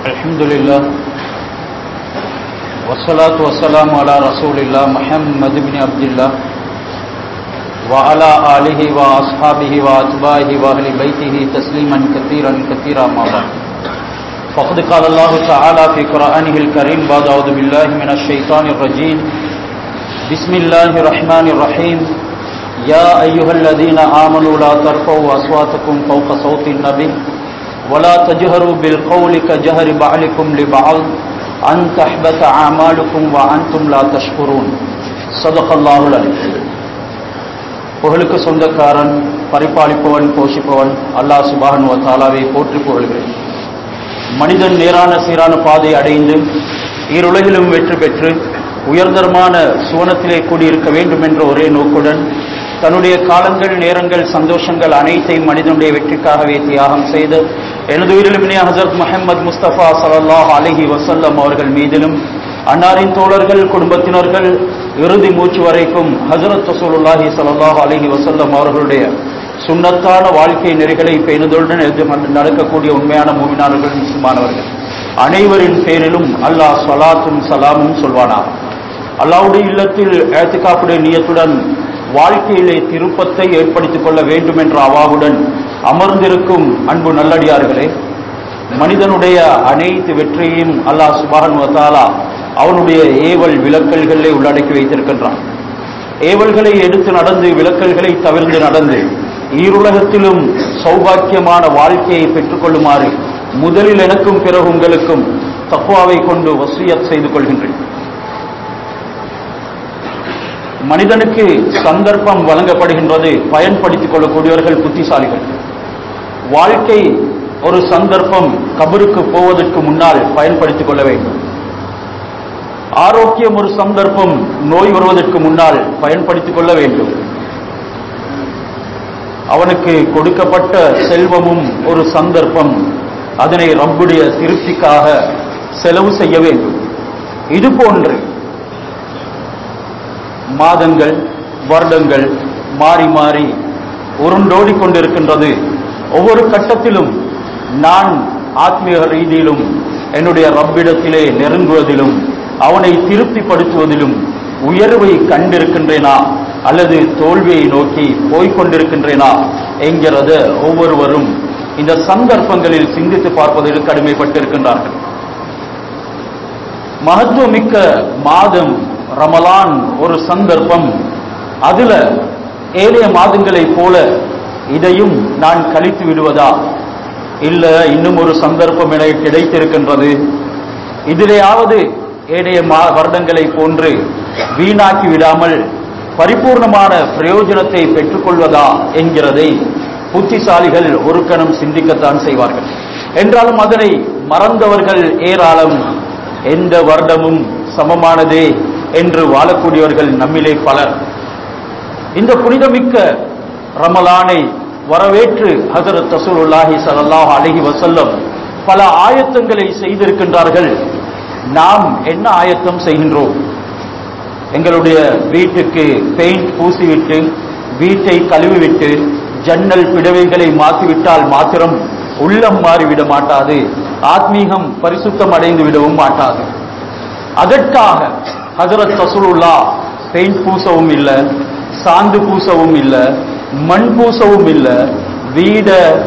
الحمد لله والصلاة والسلام على رسول الله محمد بن عبد الله وعلى آله وأصحابه وأتباعه وأهل بيته تسليما كثيرا كثيرا ما بعد فقد قال الله تعالى في قرآنه الكريم بعد أعوذ بالله من الشيطان الرجيم بسم الله الرحمن الرحيم يا أيها الذين آمنوا لا ترفعوا أصواتكم فوق صوت النبي ولا تجهروا بالقول كجهر بعضكم لبعض أن تحبط أعمالكم وأنتم لا تشكرون صدق الله العليم புகழுக்கு சொந்தக்காரன் பரிபாலிப்பவன் போஷிப்பவன் அல்லாஹ் சுபான் தாலாவை போற்றி புகழ்கிறேன் மனிதன் நேரான சீரான பாதை அடைந்து ஈருலகிலும் வெற்றி பெற்று உயர்தரமான சுவனத்திலே கூடியிருக்க வேண்டும் என்ற ஒரே நோக்குடன் தன்னுடைய காலங்கள் நேரங்கள் சந்தோஷங்கள் அனைத்தையும் மனிதனுடைய வெற்றிக்காகவே தியாகம் செய்து எனது உயிரிலுமினே ஹசரத் முஹம்மது முஸ்தபா சல்லாஹ் அலஹி வசல்லம் அவர்கள் மீதிலும் அன்னாரின் தோழர்கள் குடும்பத்தினர்கள் இறுதி மூச்சு வரைக்கும் ஹசரத் ரசூலுல்லாஹி சல்லாஹ் அலஹி வசல்லம் அவர்களுடைய சுண்ணத்தான வாழ்க்கை நெறிகளை பேணுதலுடன் எதிர்த்து நடக்கக்கூடிய உண்மையான மூமினார்கள் முஸ்லிமானவர்கள் அனைவரின் பேரிலும் அல்லாஹ் சலாத்தும் சலாமும் சொல்வானா அல்லாவுடைய இல்லத்தில் ஏத்துக்காப்புடைய நியத்துடன் வாழ்க்கையிலே திருப்பத்தை ஏற்படுத்திக் கொள்ள வேண்டும் என்ற அவாவுடன் அமர்ந்திருக்கும் அன்பு நல்லடியார்களே மனிதனுடைய அனைத்து வெற்றியையும் அல்லாஹ் சுபான் வத்தாலா அவனுடைய ஏவல் விலக்கல்களை உள்ளடக்கி வைத்திருக்கின்றான் ஏவல்களை எடுத்து நடந்து விலக்கல்களை தவிர்த்து நடந்து ஈருலகத்திலும் சௌபாக்கியமான வாழ்க்கையை பெற்றுக்கொள்ளுமாறு முதலில் எனக்கும் பிறகு உங்களுக்கும் தக்குவாவை கொண்டு வசியத் செய்து கொள்கின்றேன் மனிதனுக்கு சந்தர்ப்பம் வழங்கப்படுகின்றது பயன்படுத்திக் கொள்ளக்கூடியவர்கள் புத்திசாலிகள் வாழ்க்கை ஒரு சந்தர்ப்பம் கபருக்கு போவதற்கு முன்னால் பயன்படுத்திக் கொள்ள வேண்டும் ஆரோக்கியம் ஒரு சந்தர்ப்பம் நோய் வருவதற்கு முன்னால் பயன்படுத்திக் கொள்ள வேண்டும் அவனுக்கு கொடுக்கப்பட்ட செல்வமும் ஒரு சந்தர்ப்பம் அதனை ரப்புடைய திருப்திக்காக செலவு செய்ய வேண்டும் இது போன்று மாதங்கள் வருடங்கள் மாறி மாறி உருண்டோடி கொண்டிருக்கின்றது ஒவ்வொரு கட்டத்திலும் நான் ஆத்மீக ரீதியிலும் என்னுடைய ரப்பிடத்திலே நெருங்குவதிலும் அவனை திருப்திப்படுத்துவதிலும் உயர்வை கண்டிருக்கின்றேனா அல்லது தோல்வியை நோக்கி போய்கொண்டிருக்கின்றேனா என்கிறத ஒவ்வொருவரும் இந்த சந்தர்ப்பங்களில் சிந்தித்து பார்ப்பதில் கடுமைப்பட்டிருக்கின்றார்கள் மகத்துவமிக்க மாதம் ரமலான் ஒரு சந்தர்ப்பம் அதுல ஏழைய மாதங்களைப் போல இதையும் நான் கழித்து விடுவதா இல்ல இன்னும் ஒரு சந்தர்ப்பம் எனக்கு கிடைத்திருக்கின்றது இதிலேயாவது ஏழைய மா வருடங்களை போன்று வீணாக்கி விடாமல் பரிபூர்ணமான பிரயோஜனத்தை பெற்றுக்கொள்வதா என்கிறதை புத்திசாலிகள் ஒரு கணம் சிந்திக்கத்தான் செய்வார்கள் என்றாலும் அதனை மறந்தவர்கள் ஏராளம் எந்த வருடமும் சமமானதே என்று வாழக்கூடியவர்கள் நம்மிலே பலர் இந்த புனிதமிக்க ரமலானை வரவேற்று ஹசரத் தசூலுல்லாஹி சல்லாஹ் அலஹி வசல்லம் பல ஆயத்தங்களை செய்திருக்கின்றார்கள் நாம் என்ன ஆயத்தம் செய்கின்றோம் எங்களுடைய வீட்டுக்கு பெயிண்ட் பூசிவிட்டு வீட்டை கழுவிவிட்டு ஜன்னல் பிடவைகளை மாற்றிவிட்டால் மாத்திரம் உள்ளம் மாறிவிட மாட்டாது ஆத்மீகம் பரிசுத்தம் அடைந்து விடவும் மாட்டாது அதற்காக ஹசரத் ரசூலுல்லா பெயிண்ட் பூசவும் இல்லை சாந்து பூசவும் இல்லை மண் பூசவும் இல்லை வீட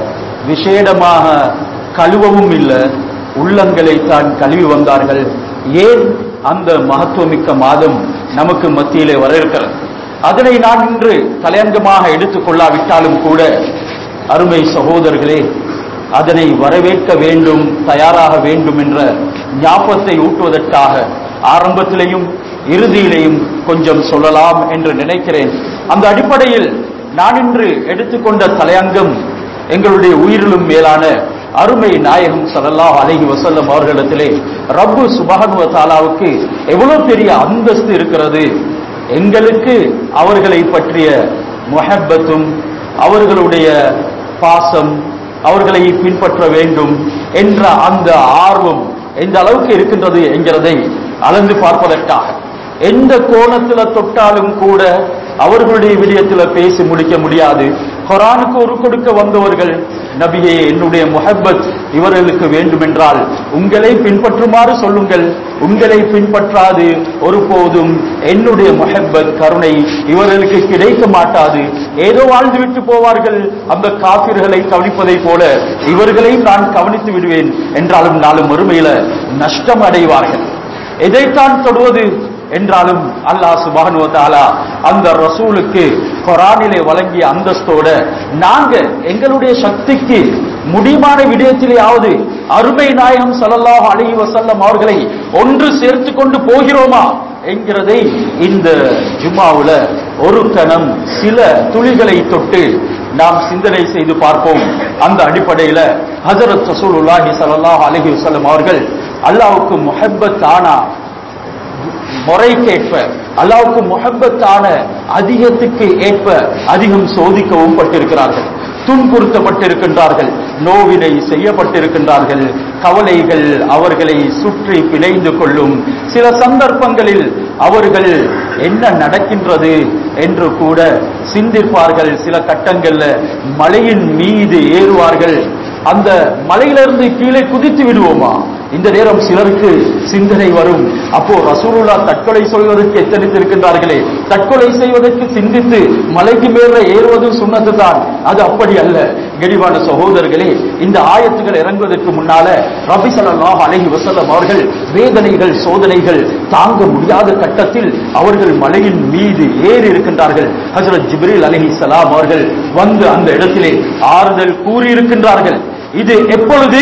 விசேடமாக கழுவவும் இல்லை உள்ளங்களை தான் கழுவி வந்தார்கள் ஏன் அந்த மகத்துவமிக்க மாதம் நமக்கு மத்தியிலே வர இருக்கிறது அதனை நான் இன்று தலையங்கமாக எடுத்துக்கொள்ளாவிட்டாலும் கூட அருமை சகோதரர்களே அதனை வரவேற்க வேண்டும் தயாராக வேண்டும் என்ற ஞாபகத்தை ஊட்டுவதற்காக ஆரம்பத்திலேயும் இறுதியிலேயும் கொஞ்சம் சொல்லலாம் என்று நினைக்கிறேன் அந்த அடிப்படையில் நான் இன்று எடுத்துக்கொண்ட தலையங்கம் எங்களுடைய உயிரிலும் மேலான அருமை நாயகம் சல்லல்லாஹ் அலஹி வசல்லம் அவர்களிடத்திலே ரப்பு சுபகனுவ தாலாவுக்கு எவ்வளவு பெரிய அந்தஸ்து இருக்கிறது எங்களுக்கு அவர்களை பற்றிய முஹப்பத்தும் அவர்களுடைய பாசம் அவர்களை பின்பற்ற வேண்டும் என்ற அந்த ஆர்வம் எந்த அளவுக்கு இருக்கின்றது என்கிறதை அளந்து பார்ப்பதற்காக எந்த கோணத்துல தொட்டாலும் கூட அவர்களுடைய விடயத்துல பேசி முடிக்க முடியாது குரானுக்கு ஒரு கொடுக்க வந்தவர்கள் நபியே என்னுடைய முஹப்பத் இவர்களுக்கு வேண்டுமென்றால் உங்களை பின்பற்றுமாறு சொல்லுங்கள் உங்களை பின்பற்றாது ஒருபோதும் என்னுடைய முஹப்பத் கருணை இவர்களுக்கு கிடைக்க மாட்டாது ஏதோ வாழ்ந்துவிட்டு போவார்கள் அந்த காபிர்களை கவனிப்பதைப் போல இவர்களையும் நான் கவனித்து விடுவேன் என்றாலும் நாளும் மறுமையில நஷ்டம் அடைவார்கள் எதைத்தான் தொடுவது என்றாலும் அல்லாஹ் சுபானு தாலா அந்த ரசூலுக்கு குரானிலே வழங்கிய அந்தஸ்தோட நாங்க எங்களுடைய சக்திக்கு முடிமான விடயத்திலேயாவது அருமை நாயகம் ஸல்லல்லாஹு அலைஹி வஸல்லம் அவர்களை ஒன்று சேர்த்து கொண்டு போகிறோமா என்கிறதை இந்த ஜும்மாவுல ஒரு கணம் சில துளிகளை தொட்டு நாம் சிந்தனை செய்து பார்ப்போம் அந்த அடிப்படையில ஹஜரத் ரசூலுல்லாஹி ஸல்லல்லாஹு அலைஹி வஸல்லம் அவர்கள் அல்லாஹ்வுக்கு முஹப்பத் ஆனா முறைக்கேற்ப அல்லாவுக்கு முகப்பத்தான அதிகத்துக்கு ஏற்ப அதிகம் சோதிக்கவும் பட்டிருக்கிறார்கள் துன்புறுத்தப்பட்டிருக்கின்றார்கள் நோவினை செய்யப்பட்டிருக்கின்றார்கள் கவலைகள் அவர்களை சுற்றி பிணைந்து கொள்ளும் சில சந்தர்ப்பங்களில் அவர்கள் என்ன நடக்கின்றது என்று கூட சிந்திப்பார்கள் சில கட்டங்கள்ல மலையின் மீது ஏறுவார்கள் அந்த மலையிலிருந்து கீழே குதித்து விடுவோமா இந்த நேரம் சிலருக்கு சிந்தனை வரும் அப்போ ரசூலுல்லா தற்கொலை சொல்வதற்கு எத்தனித்திருக்கின்றார்களே தற்கொலை செய்வதற்கு சிந்தித்து மலைக்கு மேல ஏறுவது சுண்ணத்து தான் அது அப்படி அல்ல கெடிவான சகோதரர்களே இந்த ஆயத்துகள் இறங்குவதற்கு முன்னால ரபி ஸல்லல்லாஹு அலைஹி வஸல்லம் அவர்கள் வேதனைகள் சோதனைகள் தாங்க முடியாத கட்டத்தில் அவர்கள் மலையின் மீது ஏறி இருக்கின்றார்கள் ஹஜரத் ஜிப்ரீல் அலைஹிஸ்ஸலாம் அவர்கள் வந்து அந்த இடத்திலே ஆறுதல் கூறியிருக்கின்றார்கள் இது எப்பொழுது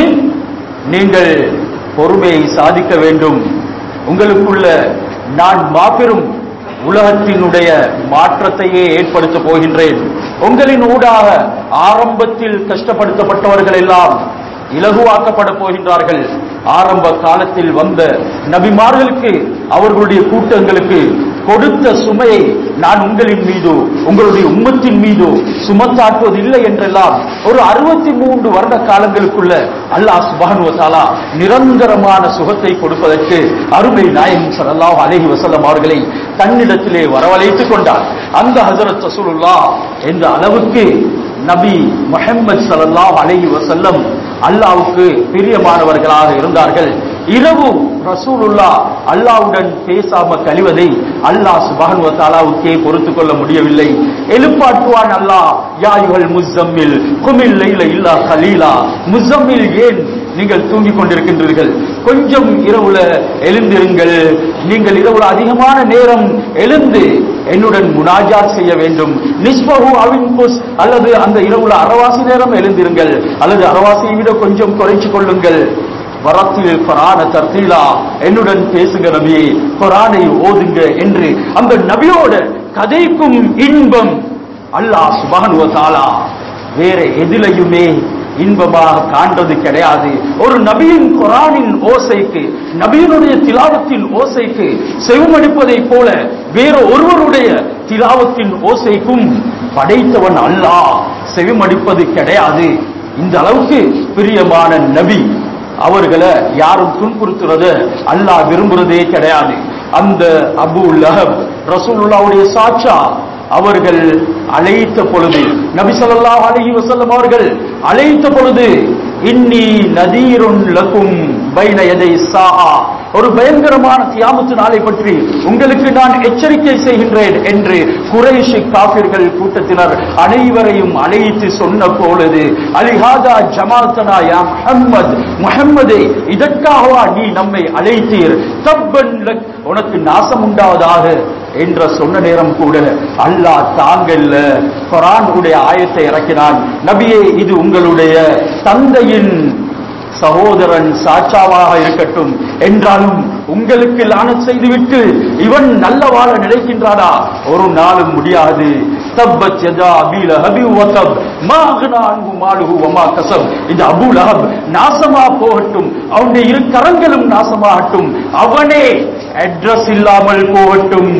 நீங்கள் பொறுமையை சாதிக்க வேண்டும் உங்களுக்குள்ள நான் மாபெரும் உலகத்தினுடைய மாற்றத்தையே ஏற்படுத்த போகின்றேன் உங்களின் ஊடாக ஆரம்பத்தில் கஷ்டப்படுத்தப்பட்டவர்கள் எல்லாம் இலகுவாக்கப்பட போகின்றார்கள் ஆரம்ப காலத்தில் வந்த நபிமார்களுக்கு அவர்களுடைய கூட்டங்களுக்கு கொடுத்த சுமையை நான் உங்களின் மீதோ உங்களுடைய உம்மத்தின் மீதோ சுமத்தாட்டுவது இல்லை என்றெல்லாம் ஒரு அறுபத்தி மூன்று வருட காலங்களுக்குள்ள அல்லாஹ் சுபானு வசாலா நிரந்தரமான சுகத்தை கொடுப்பதற்கு அருமை நாயகம் ஸல்லல்லாஹு அலைஹி வஸல்லம் அவர்களை தன்னிடத்திலே வரவழைத்துக் கொண்டார் அந்த ஹஜரத் ரசூலுல்லாஹ் என்ற அளவுக்கு நபி முஹம்மது ஸல்லல்லாஹு அலைஹி வஸல்லம் அல்லாஹ்வுக்கு பிரியமானவர்களாக இருந்தார்கள் இரவு ரசூலுல்லா அல்லாஹ்வுடன் பேசாம கழிவதை அல்லாஹ் சுப்ஹானஹு வ தஆலாவுக்கே பொறுத்துக் கொள்ள முடியவில்லை எழுப்பாட்டுவான் அல்லாஹ் யா யுஹல் முஸம்மில் குமில் லைல இல்லா கலீலா முஸம்மில் ஏன் நீங்கள் தூங்கிக் கொண்டிருக்கின்றீர்கள் கொஞ்சம் இரவுல எழுந்திருங்கள் நீங்கள் இரவுல அதிகமான நேரம் எழுந்து என்னுடன் முனாஜாத் செய்ய வேண்டும் நிஸ்பஹு அவின் புஸ் அல்லது அந்த இரவுல அரவாசி நேரம் எழுந்திருங்கள் அல்லது அரவாசியை விட கொஞ்சம் குறைச்சு கொள்ளுங்கள் வரத்தில் குரான தர்த்தீலா என்னுடன் பேசுங்க நபியே குரானை ஓதுங்க என்று அந்த நபியோட கதைக்கும் இன்பம் அல்லாஹ் சுபஹன் தாலா வேற எதிலையுமே இன்பமாக காண்றது கிடையாது ஒரு நபியின் குரானின் ஓசைக்கு நபியினுடைய திலாவத்தின் ஓசைக்கு செவமடிப்பதைப் போல வேற ஒருவருடைய திலாவத்தின் ஓசைக்கும் படைத்தவன் அல்லாஹ் செவிமடிப்பது கிடையாது இந்த அளவுக்கு பிரியமான நபி அவர்களை யாரும் துன்புறுத்துறது அல்லாஹ் விரும்புறதே கிடையாது அந்த அபு லஹப் ரசூலுல்லாவுடைய சாட்சா அவர்கள் அழைத்த பொழுது நபி ஸல்லல்லாஹு அலைஹி வஸல்லம் அவர்கள் அழைத்த பொழுது இன்னி நதீருன் லக்கும் பைன யதை ஸாஆ ஒரு பயங்கரமான கியாமத்து நாளை பற்றி உங்களுக்கு நான் எச்சரிக்கை செய்கின்றேன் என்று குறைஷி காபிர்கள் கூட்டத்தினர் அனைவரையும் அழைத்து சொன்ன பொழுது அலிஹாதா ஜமாத்தனா யா முஹம்மத் முஹம்மதே இதற்காகவா நீ நம்மை அழைத்தீர் தப்பன் லக் உனக்கு நாசம் உண்டாவதாக என்ற சொன்ன நேரம் கூட அல்லாஹ் தாங்கல்ல குரான் உடைய ஆயத்தை இறக்கினான் நபியே இது உங்களுடைய தந்தையின் சகோதரன் சாட்சாவாக இருக்கட்டும் என்றாலும் உங்களுக்கு லானத் செய்துவிட்டு இவன் நல்ல வாழ நினைக்கின்றானா ஒரு நாளும் முடியாது தப்பத் யதா அபீ லஹபி வதப் மா அக்னா அன்ஹு மாலுஹு வமா கஸப் இந்த அபூ லஹப் நாசமா போகட்டும் அவனுடைய இரு கரங்களும் நாசமாகட்டும் அவனே அட்ரஸ் இல்லாமல் போகட்டும்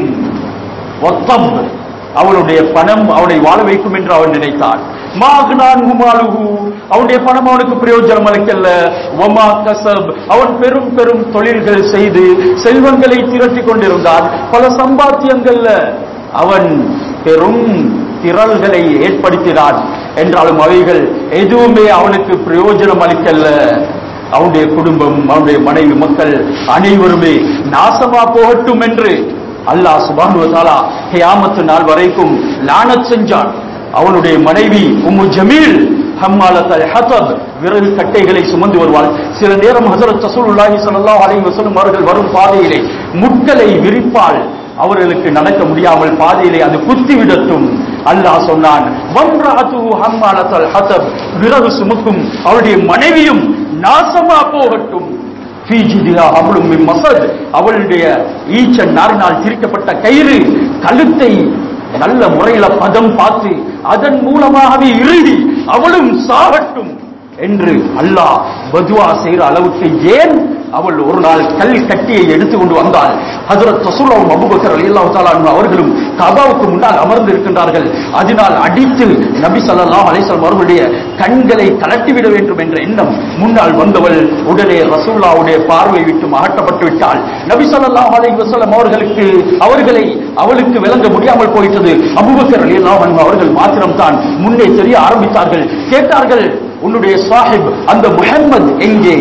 ஒத்தம் அவனுடைய பணம் அவனை வாழ வைக்கும் என்று அவன் நினைத்தான் மாகுனான் உமாலுகு அவனுடைய பணம் அவனுக்கு பிரயோஜனம் அளிக்கல்ல ஒமா கசப் அவன் பெரும் பெரும் தொழில்கள் செய்து செல்வங்களை திரட்டி கொண்டிருந்தான் பல சம்பாத்தியங்கள்ல அவன் பெரும் திரள்களை ஏற்படுத்தினான் என்றாலும் அவைகள் எதுவுமே அவனுக்கு பிரயோஜனம் அளிக்கல்ல அவனுடைய குடும்பம் அவனுடைய மனைவி மக்கள் அனைவருமே நாசமா போகட்டும் என்று அல்லாஹ் சுபானு தாலா கியாமத்து நாள் வரைக்கும் லானத் செஞ்சான் அவனுடைய மனைவி உம்மு ஜமீல் ஹம்மாலத்தல் ஹதப் விறகு கட்டைகளை சுமந்து வருவாள் சில நேரம் ஹசரத் ரசூலுல்லாஹி ஸல்லல்லாஹு அலைஹி வஸல்லம் அவர்கள் வரும் பாதையிலே முட்களை விரிப்பால் அவர்களுக்கு நடக்க முடியாமல் பாதையிலே அது குத்தி விடட்டும் அல்லாஹ் சொன்னான் வம்ராத்து ஹம்மாலத்தல் ஹதப் விறகு சுமக்கும் அவளுடைய மனைவியும் நாசமா போகட்டும் ஃபீ ஜிதிஹா ஹப்லும் மின் மஸத் அவளுடைய ஈச்ச நாரினால் திரிக்கப்பட்ட கயிறு கழுத்தை நல்ல முறையில பதம் பார்த்து அதன் மூலமாகவே இறுதி அவளும் சாகட்டும் என்று அல்லாஹ் பதுவா செய்கிற அளவுக்கு ஏன் அவள் ஒரு நாள் கல் கட்டியை எடுத்து கொண்டு வந்தாள் ஹஜரத் ரசூலுல்லாஹ் அபூபக்கர் ரலியல்லாஹு தஆலா அன்ஹு அவர்களும் கபாவுக்கு முன்னால் அமர்ந்து இருக்கின்றார்கள் அதனால் அடித்து நபி ஸல்லல்லாஹு அலைஹி வஸல்லம் அவர்களுடைய கண்களை கலட்டிவிட வேண்டும் என்ற எண்ணம் முன்னால் வந்தவள் உடனே ரசூலுல்லாஹ்வுடைய பார்வை விட்டு அகற்றப்பட்டு விட்டாள் நபி ஸல்லல்லாஹு அலைஹி வஸல்லம் அவர்களுக்கு அவர்களை அவளுக்கு விளங்க முடியாமல் போயிட்டது அபூபக்கர் ரலியல்லாஹு அன்ஹு அவர்கள் மாத்திரம்தான் முன்னே தெரிய ஆரம்பித்தார்கள் கேட்டார்கள் உன்னுடைய சாஹிப் அந்த முஹம்மத் எங்கே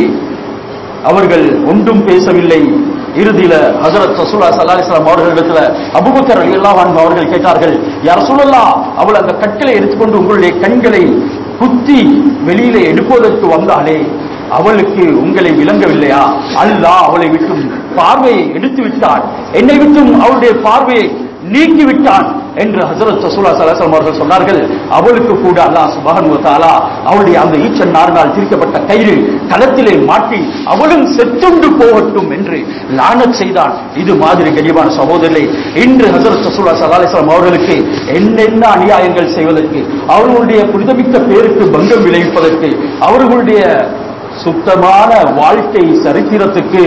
அவர்கள் ஒன்றும் பேசவில்லை இறுதியில ஹசரத் ரசூலா ஸல்லல்லாஹு அலைஹி வஸல்லம் அவர்களிடத்துல அபூபக்கர் ரலியல்லாஹு அன்ஹு அவர்கள் கேட்டார்கள் யா ரசூலல்லாஹ் அவள் அந்த கற்களை எடுத்துக்கொண்டு உங்களுடைய கண்களை குத்தி வெளியிலே எடுப்பதற்கு வந்தாலே அவளுக்கு உங்களை விளங்கவில்லையா அல்லாஹ் அவளை விட்டும் பார்வையை எடுத்து விட்டான் என்னை விட்டும் அவளுடைய பார்வையை நீக்கி விட்டான் என்று ஹசரத் ரசூலா சலாசலம் அவர்கள் சொன்னார்கள் அவளுக்கு கூட அல்லாஹ் சுபஹானு தஆலா அவளுடைய அந்த ஈச்சன் நாரினால் திரிக்கப்பட்ட கயிறு களத்திலே மாட்டி அவளும் செத்துண்டு போகட்டும் என்று லானத் செய்தான் இது மாதிரி கனிவான சகோதரர்களே இன்று ஹசரத் ரசூலா சலாஹம் அவர்களுக்கு என்னென்ன அநியாயங்கள் செய்வதற்கு அவர்களுடைய புனிதமிக்க பேருக்கு பங்கம் விளைவிப்பதற்கு அவர்களுடைய சுத்தமான வாழ்க்கை சரித்திரத்துக்கு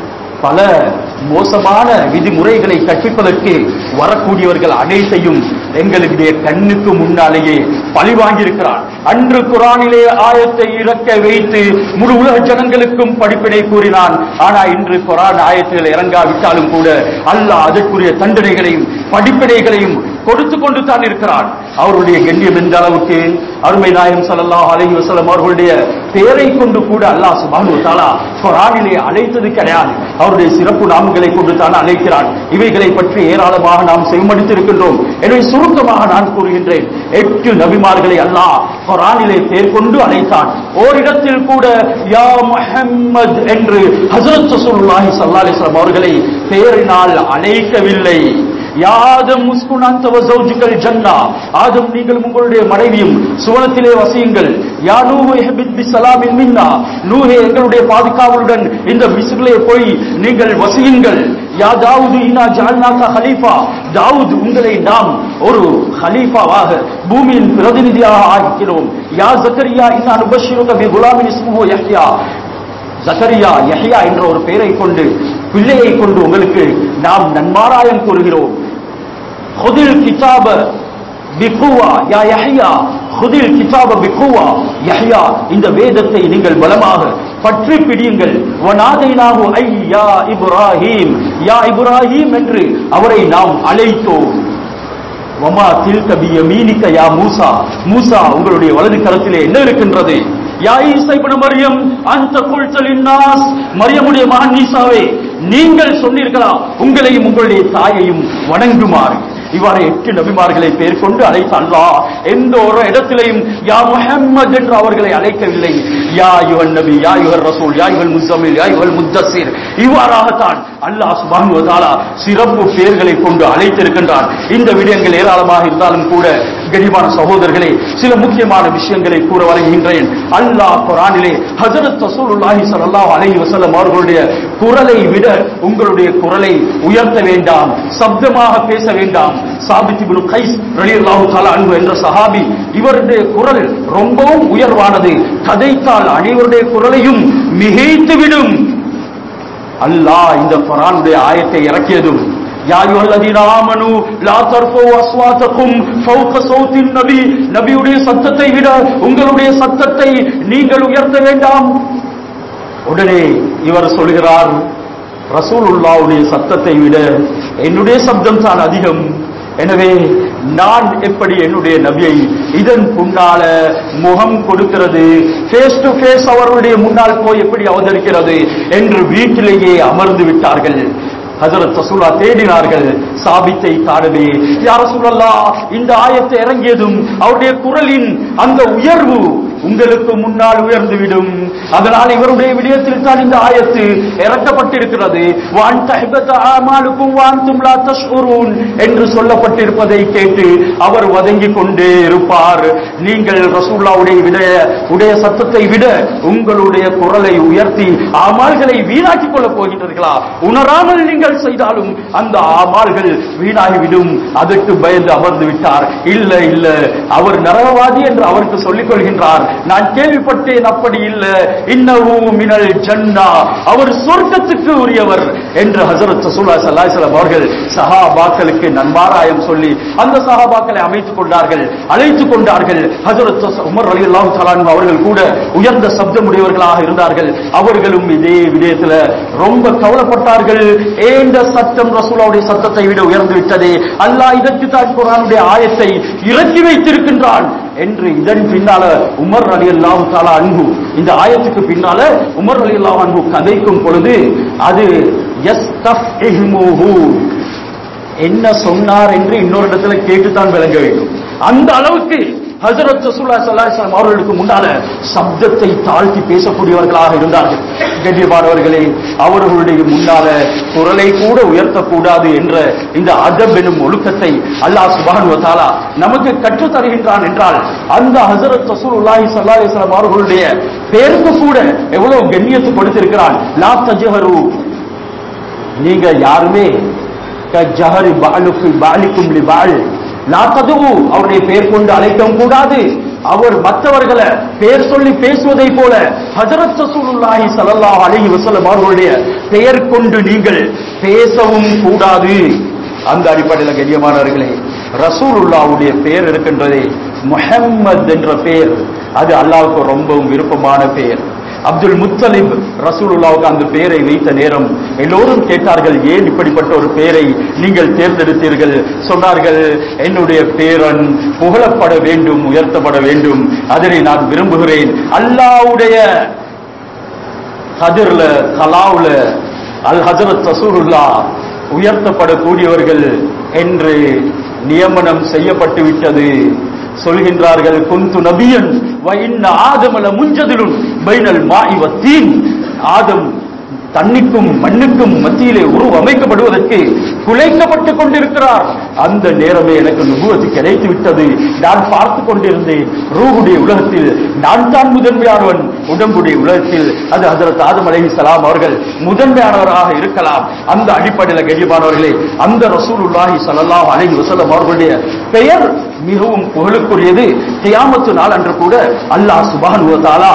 பல மோசமான விதிமுறைகளை கற்பிப்பதற்கு வரக்கூடியவர்கள் அனைத்தையும் எங்களுடைய கண்ணுக்கு முன்னாலேயே பழி வாங்கியிருக்கிறார் அன்று குரானிலே ஆயத்தை இறக்க வைத்து முழு உலக ஜனங்களுக்கும் படிப்பினை கூறினான் ஆனா இன்று குரான் ஆயத்தில் இறங்காவிட்டாலும் கூட அல்லாஹ் அதற்குரிய தண்டனைகளையும் படிப்பினைகளையும் கொடுத்து கொண்டு தான் இருக்கிறான் அவருடைய கண்ணியம் எந்த அளவுக்கு அருமை நாயம் ஸல்லல்லாஹு அலைஹி வஸல்லம் அவர்களுடைய பெயரை கொண்டு கூட அல்லாஹ் சுப்ஹானஹு வ தஆலா குர்ஆனிலே அழைத்தது கிடையாது அவருடைய சிறப்பு நாமங்களை கொண்டு தான் அழைக்கிறான் இவைகளை பற்றி ஏராளமாக நாம் செவிமடித்து இருக்கின்றோம் எனவே சுருக்கமாக நான் கூறுகின்றேன் எட்டு நபிமார்களை அல்லாஹ் குர்ஆனிலே பெயர் கொண்டு அழைத்தான் ஓரிடத்தில் கூட யா முஹம்மத் என்று ஹஜ்ரத் ரசூலுல்லாஹி ஸல்லல்லாஹு அலைஹி வஸல்லம் அவர்களை பெயரினால் அழைக்கவில்லை யாதம் முஸ்குன் அந்த வசௌஜுகள் ஜன்னா ஆதம் நீங்களும் உங்களுடைய மனைவியும் சுவனத்திலே வசியுங்கள் யா நூஹு இஹ்பித் பிஸ்ஸலாமின் மின்னா நூஹே எங்களுடைய பாதுகாவலுடன் இந்த மிஸ்ரிலே போய் நீங்கள் வசியுங்கள் யா தாவூது இன்னா ஜஅல்நாக ஹலீஃபா தாவூத் உங்களை நாம் ஒரு ஹலீஃபாவாக பூமியின் பிரதிநிதியாக ஆக்கினோம் யா ஜக்கரியா இன்னா நுபஷ்ஷிருக பி குலாமின் இஸ்முஹு யஹ்யா ஜக்கரியா யஹ்யா என்ற ஒரு பெயரை கொண்டு பிள்ளையை கொண்டு உங்களுக்கு நாம் நன்மாராயம் கூறுகிறோம் ஹுதில் கிதாப பிகுவா யா யஹ்யா ஹுதில் கிதாப பிகுவா யஹ்யா இந்த வேதத்தை நீங்கள் பலமாக பற்றி பிடியுங்கள் வனாதைனாஹு ஐ யா இப்ராஹீம் யா இப்ராஹீம் என்று அவரை நாம் அழைத்தோம் வமா தில்க பியமீனிக்க யா மூசா மூசா உங்களுடைய வலது கரத்திலே என்ன இருக்கின்றது யா ஈசா இப்னு மரியம் அந்த குல்தலின் நாஸ் மரியமுடைய மகன் ஈசாவே நீங்கள் சொன்னீர்களா உங்களையும் உங்களுடைய தாயையும் வணங்குமாறு இவ்வாறு எட்டு நபிமார்களை பேர் கொண்டு அழைத்த அல்லாஹ் எந்த ஒரு இடத்திலையும் யா முஹம்மது என்று அவர்களை அழைக்கவில்லை யா யுவன் நபி யா யுவர் ரசூல் யா யுவல் முஸ்ஸமில் யா யுவல் முத்தஸிர் இவ்வாறாகத்தான் அல்லாஹ் சுப்ஹானஹு வ தஆலா சிறப்பு பெயர்களை கொண்டு அழைத்திருக்கின்றான் இந்த விடயங்கள் ஏராளமாக இருந்தாலும் கூட கனிமான சகோதரர்களே சில முக்கியமான விஷயங்களை கூற வருகின்றேன் அல்லாஹ் குரானிலே ஹஜரத் ரசூலுல்லாஹி ஸல்லல்லாஹு அலைஹி வஸல்லம் அவர்களுடைய குரலை விட உங்களுடைய குரலை உயர்த்த வேண்டாம் சப்தமாக பேச வேண்டாம் சாபித் இப்னு கைஸ் ரலியல்லாஹு தஆலா அன்ஹு என்ற சஹாபி இவருடைய குரல் ரொம்பவும் உயர்வானது கதைத்தால் அனைவருடைய குரலையும் மிகைத்துவிடும் அல்லாஹ் இந்த குரானுடைய ஆயத்தை இறக்கியதும் யா அய்யுஹல்லதீன ஆமனு லா தர்ஃபு அஸ்வாத்தகும் ஃபௌக சௌத்தின் நபி நபியுடைய சத்தத்தை விட உங்களுடைய சத்தத்தை நீங்கள் உயர்த்த வேண்டாம் உடனே இவர் சொல்கிறார் ரசூலுல்லாவுடைய சத்தத்தை விட என்னுடைய சப்தம் தான் அதிகம் எனவே நான் எப்படி என்னுடைய நபியை இதன் முன்னால முகம் கொடுக்கிறது ஃபேஸ் டு ஃபேஸ் அவர்களுடைய முன்னால் போய் எப்படி அவதரிக்கிறது என்று வீட்டிலேயே அமர்ந்து விட்டார்கள் ஹசரத் ரசூலா தேடினார்கள் சாபித்தை காணவே யார சொல்லல்லா இந்த ஆயத்தை இறங்கியதும் அவருடைய குரலின் அந்த உயர்வு உங்களுக்கு முன்னால் உயர்ந்துவிடும் அதனால் இவருடைய விடயத்தில் தான் இந்த ஆயத்து இறக்கப்பட்டிருக்கிறது வான் தஹ்பத ஆமாலுக்கும் வான்தும் லா தஷ்உரூன் என்று சொல்லப்பட்டிருப்பதை கேட்டு அவர் வதங்கிக் கொண்டே இருப்பார் நீங்கள் ரசூல்லாவுடைய விட உடைய சத்தத்தை விட உங்களுடைய குரலை உயர்த்தி ஆமால்களை வீணாக்கிக் கொள்ளப் போகின்றீர்களா உணராமல் நீங்கள் செய்தாலும் அந்த ஆமால்கள் வீணாகிவிடும் அதற்கு பயந்து அமர்ந்து விட்டார் இல்ல இல்ல அவர் நரகவாதி என்று அவருக்கு சொல்லிக் கொள்கின்றார் நான் கேள்விப்பட்டேன் அப்படி இல்ல இன்னஹு மினல் ஜன்னா அவர் சொர்க்கத்துக்கு உரியவர் என்று ஹஜரத் ரசூலுல்லாஹி ஸல்லல்லாஹு அலைஹி வஸல்லம் அவர்கள் சஹாபாக்களுக்கு நன்மாராயம் சொல்லி அந்த சஹாபாக்களை அமைத்துக் கொண்டார்கள் அழைத்துக் கொண்டார்கள் ஹஜரத் உமர் ரலியல்லாஹு தஆலா அன்ஹு அவர்கள் கூட உயர்ந்த சப்தமுடையவர்களாக இருந்தார்கள் அவர்களும் இதே விடயத்துல ரொம்ப கவலைப்பட்டார்கள் ஏந்த சத்தம் ரசூலாவுடைய சத்தத்தை விட உயர்ந்து விட்டதே அல்லாஹ் இதற்கு தான் குர்ஆனுடைய ஆயத்தை இறக்கி வைத்திருக்கின்றான் என்று இதன் பின்னால உமர் ரலியல்லாஹு தஆலா அன்ஹு இந்த ஆயத்துக்கு பின்னால உமர் ரலியல்லாஹு அன்ஹு கதைக்கும் பொழுது அது யஸ்தஃபிஹ்முஹு என்ன சொன்னார் என்று இன்னொரு இடத்துல கேட்டுத்தான் விளங்க வேண்டும் அந்த அளவுக்கு ஹஜரத் ரசூலுல்லாஹி ஸல்லல்லாஹு அலைஹி வஸல்லம் அவர்களுக்கு முன்னால சப்தத்தை தாழ்த்தி பேசக்கூடியவர்களாக இருந்தார்கள் கண்ணியமானவர்களே அவர்களுடைய முன்னால குரலை கூட உயர்த்தக்கூடாது என்ற இந்த அதப் எனும் ஒழுக்கத்தை அல்லாஹ் சுப்ஹானஹு வ தஆலா நமக்கு கற்றுத் தருகின்றான் என்றால் அந்த ஹஜரத் ரசூலுல்லாஹி ஸல்லல்லாஹு அலைஹி வஸல்லம் அவர்களுடைய பேருக்கு கூட எவ்வளவு கண்ணியத்தை கொடுத்திருக்கிறான் லா தஜஹரு நீங்க யாருமே ஜஹரி பாலுக்கு பாலிக்கும் லி பால் லா ததுவு அவருடைய பெயர் கொண்டு அழைக்கவும் கூடாது அவர் மற்றவர்களை பெயர் சொல்லி பேசுவதை போல ஹஜரத் ரசூலுல்லாஹி ஸல்லல்லாஹு அலைஹி வஸல்லம் அவர்களுடைய பெயர் கொண்டு நீங்கள் பேசவும் கூடாது அந்த அடிப்படையில் கண்ணியமானவர்களே ரசூலுல்லாவுடைய பெயர் இருக்கின்றதே முஹம்மத் என்ற பெயர் அது அல்லாஹ்வுக்கு ரொம்பவும் விருப்பமான பெயர் அப்துல் முத்தலிப் ரசூலுல்லாவுக்கு அந்த பெயரை வைத்த நேரம் எல்லோரும் கேட்டார்கள் ஏன் இப்படிப்பட்ட ஒரு பெயரை நீங்கள் தேர்ந்தெடுத்தீர்கள் சொன்னார்கள் என்னுடைய பேரன் புகழப்பட வேண்டும் உயர்த்தப்பட வேண்டும் அதனை நான் விரும்புகிறேன் அல்லாவுடைய ஹதிர்ல கலாவுல அல் ஹஜரத் ரசூலுல்லா உயர்த்தப்படக்கூடியவர்கள் என்று நியமனம் செய்யப்பட்டு விட்டது சொல்கின்றார்கள் குந்து நபியன் வயின்ன ஆதமல முஞ்சதிலும் பைனல் மாஇ வத்தீன் ஆதம் தண்ணிக்கும் மண்ணுக்கும் மத்தியிலே உருவமைக்கப்படுவதற்கு குலைக்கப்பட்டுக் கொண்டிருக்கிறார் அந்த நேரமே எனக்கு நுபுவத்து கிடைத்து விட்டது நான் பார்த்து கொண்டிருந்தேன் ரூஹுடைய உலகத்தில் நான் தான் முதன்மையானவன் உடம்புடைய உலகத்தில் அது ஹஜரத் ஆதம் அலைஹி சலாம் அவர்கள் முதன்மையானவராக இருக்கலாம் அந்த அடிப்படையில் கண்ணியமானவர்களே அந்த ரசூலுல்லாஹி ஸல்லல்லாஹு அலைஹி வஸல்லம் அவர்களுடைய பெயர் மிகவும் புகழுக்குரியது கியாமத்து நாள் அன்று கூட அல்லாஹ் சுப்ஹானஹு வ தஆலா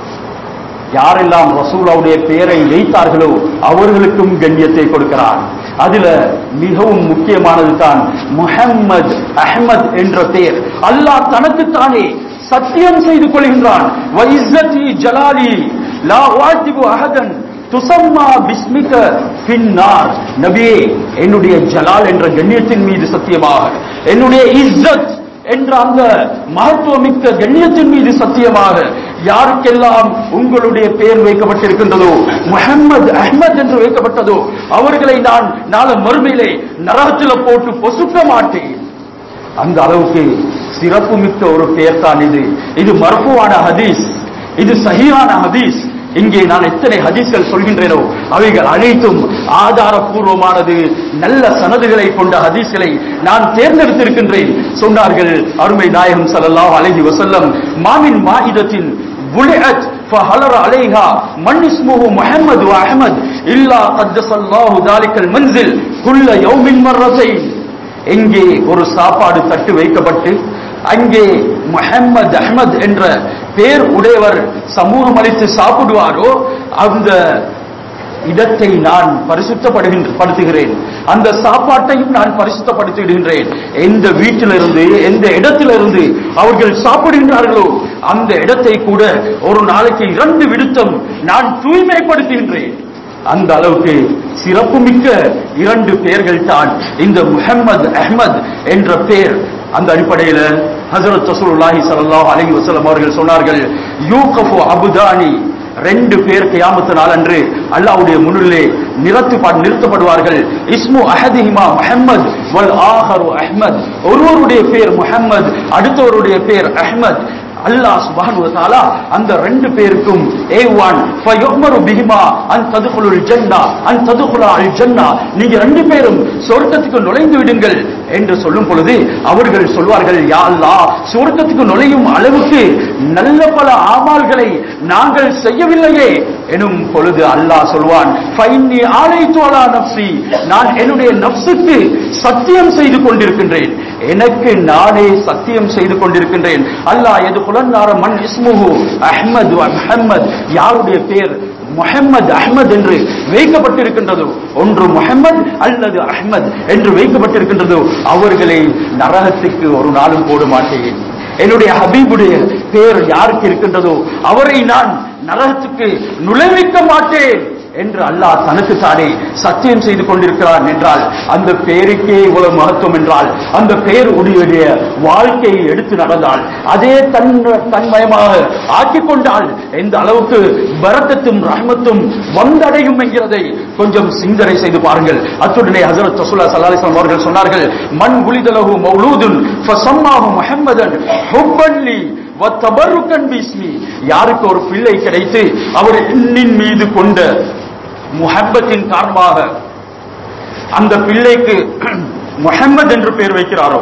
யாரெல்லாம் ரசூலாவுடைய பெயரை வைத்தார்களோ அவர்களுக்கும் கண்ணியத்தை கொடுக்கிறார் அதுல மிகவும் முக்கியமானது தான் முஹம்மது அஹ்மத் என்ற பெயர் அல்லாஹ் தனக்குத்தானே சத்தியம் செய்து கொள்கின்றான் வைஸ்ஸதி ஜலாலி லா வாஜிபு அஹதன் துசம்மா பிஸ்மிக பின்னார் நபியே என்னுடைய ஜலால் என்ற கண்ணியத்தின் மீது சத்தியமாக என்னுடைய இஸ்ஸத் என்ற அந்த மகத்துவமிக்க கண்ணியத்தின் மீது சத்தியமாக யாருக்கெல்லாம் உங்களுடைய பெயர் வைக்கப்பட்டிருக்கின்றதோ முஹம்மது அஹ்மத் என்று வைக்கப்பட்டதோ அவர்களை நான் நாளை மறுமையிலே நரகத்தில் போட்டு பொசுக்க மாட்டேன் அந்த அளவுக்கு சிறப்பு மிக்க ஒரு பெயர் தான் இது இது மர்ஃபுவான ஹதீஸ் இது சஹீஹான ஹதீஸ் இங்கே நான் எத்தனை ஹதீஸ்கள் சொல்கின்றேனோ அவைகள் அனைத்தும் ஆதாரபூர்வமானது நல்ல சனதுகளை கொண்ட ஹதீஸ்களை நான் தேர்ந்தெடுத்திருக்கின்றேன் சொன்னார்கள் அருமை நாயகம் ஸல்லல்லாஹு அலைஹி வஸல்லம் மாமின் மாயிதத்தின் புலிஅத் فهلر عليها من اسمه محمد واحمد الا قدس الله ذلك المنزل كل يوم مرتين எங்கே ஒரு சாப்பாடு தட்டு வைக்கப்பட்டு அங்கே முஹம்மது அஹ்மத் என்ற பேர் உடையவர் சமூகம் அளித்து சாப்பிடுவாரோ அந்த இடத்தை நான் பரிசுத்தப்படுகின்ற படுத்துகிறேன் அந்த சாப்பாட்டையும் நான் பரிசுத்தப்படுத்திடுகின்றேன் எந்த வீட்டிலிருந்து எந்த இடத்திலிருந்து அவர்கள் சாப்பிடுகின்றார்களோ அந்த இடத்தை கூட ஒரு நாளைக்கு இரண்டு விடுத்தம் நான் தூய்மைப்படுத்துகின்றேன் அந்த அளவுக்கு சிறப்புமிக்க இரண்டு பெயர்கள் தான் இந்த முஹம்மது அஹ்மத் என்ற பெயர் அந்த அடிப்படையில ஹசரத் ரசூலுல்லாஹி ஸல்லல்லாஹு அலைஹி வஸல்லம் அவர்கள் சொன்னார்கள் யூகஃபு அபுதானி ரெண்டு பேர் கியாமத்து நாளன்று அல்லாஹ்வுடைய முன்னிலே நிறுத்து நிறுத்தப்படுவார்கள் இஸ்மு அஹதிஹிமா முஹம்மத் வல் ஆஹரு அஹ்மத் ஒருவருடைய பேர் முஹம்மத் அடுத்தவருடைய பேர் அஹ்மத் அல்லாஹ் சுப்ஹானஹு வ தஆலா அந்த ரெண்டு பேருக்கும் ஏவான் ஃபயுமரு பிஹிமா அன் ததுகுலுல் ஜன்னா அன் ததுகுலா அல் ஜன்னா நீங்க ரெண்டு பேரும் சொர்க்கத்துக்கு நுழைந்து விடுங்கள் என்று சொல்லும் பொழுது அவர்கள் சொல்வார்கள் யா அல்லாஹ் சொர்க்கத்துக்கு நுழையும் அளவுக்கு நல்ல பல ஆமால்களை நாங்கள் செய்யவில்லையே எனும் பொழுது அல்லாஹ் சொல்வான் ஃபைன்னி ஆலைத்து அலா நப்சி நான் என்னுடைய நப்சுக்கு சத்தியம் செய்து கொண்டிருக்கின்றேன் எனக்கு நானே சத்தியம் செய்து கொண்டிருக்கின்றேன் அல்லாஹ் எது புலன்னார மண் இஸ்முஹு அஹ்மது முஹம்மத் யாருடைய பேர் முஹம்மது அஹ்மத் என்று வைக்கப்பட்டிருக்கின்றதோ ஒன்று முஹம்மத் அல்லது அஹ்மத் என்று வைக்கப்பட்டிருக்கின்றதோ அவர்களை நரகத்துக்கு ஒரு நாளும் போட மாட்டேன் என்னுடைய ஹபீபுடைய பேர் யாருக்கு இருக்கின்றதோ அவரை நான் நரகத்துக்கு நுழைவிக்க மாட்டேன் என்று அல்லாஹ் தனக்கு தானே சத்தியம் செய்து கொண்டிருக்கிறான் என்றால் அந்த பெயருக்கே இவ்வளவு மகத்துவம் என்றால் அந்த பெயர் உடைய வாழ்க்கையை எடுத்து நடந்தால் அதே தன் தன்மயமாக ஆக்கிக் கொண்டால் எந்த அளவுக்கு பரக்கத்தும் ரஹ்மத்தும் வந்தடையும் என்கிறதை கொஞ்சம் சிந்தனை செய்து பாருங்கள் அத்துடனே ஹசரத் ரசூல்லா ஸல்லல்லாஹு அலைஹி வஸல்லம் அவர்கள் சொன்னார்கள் மன் உலிதலஹு மௌலூதுன் ஃபஸம்மாஹு முஹம்மதன் ஹுப்பன் லி வத்தபருக்கன் பிஸ்மி யாருக்கு ஒரு பிள்ளை கிடைத்து அவர் எண்ணின் மீது கொண்ட முஹப்பத்தின் காரணமாக அந்த பிள்ளைக்கு முஹம்மது என்று பெயர் வைக்கிறாரோ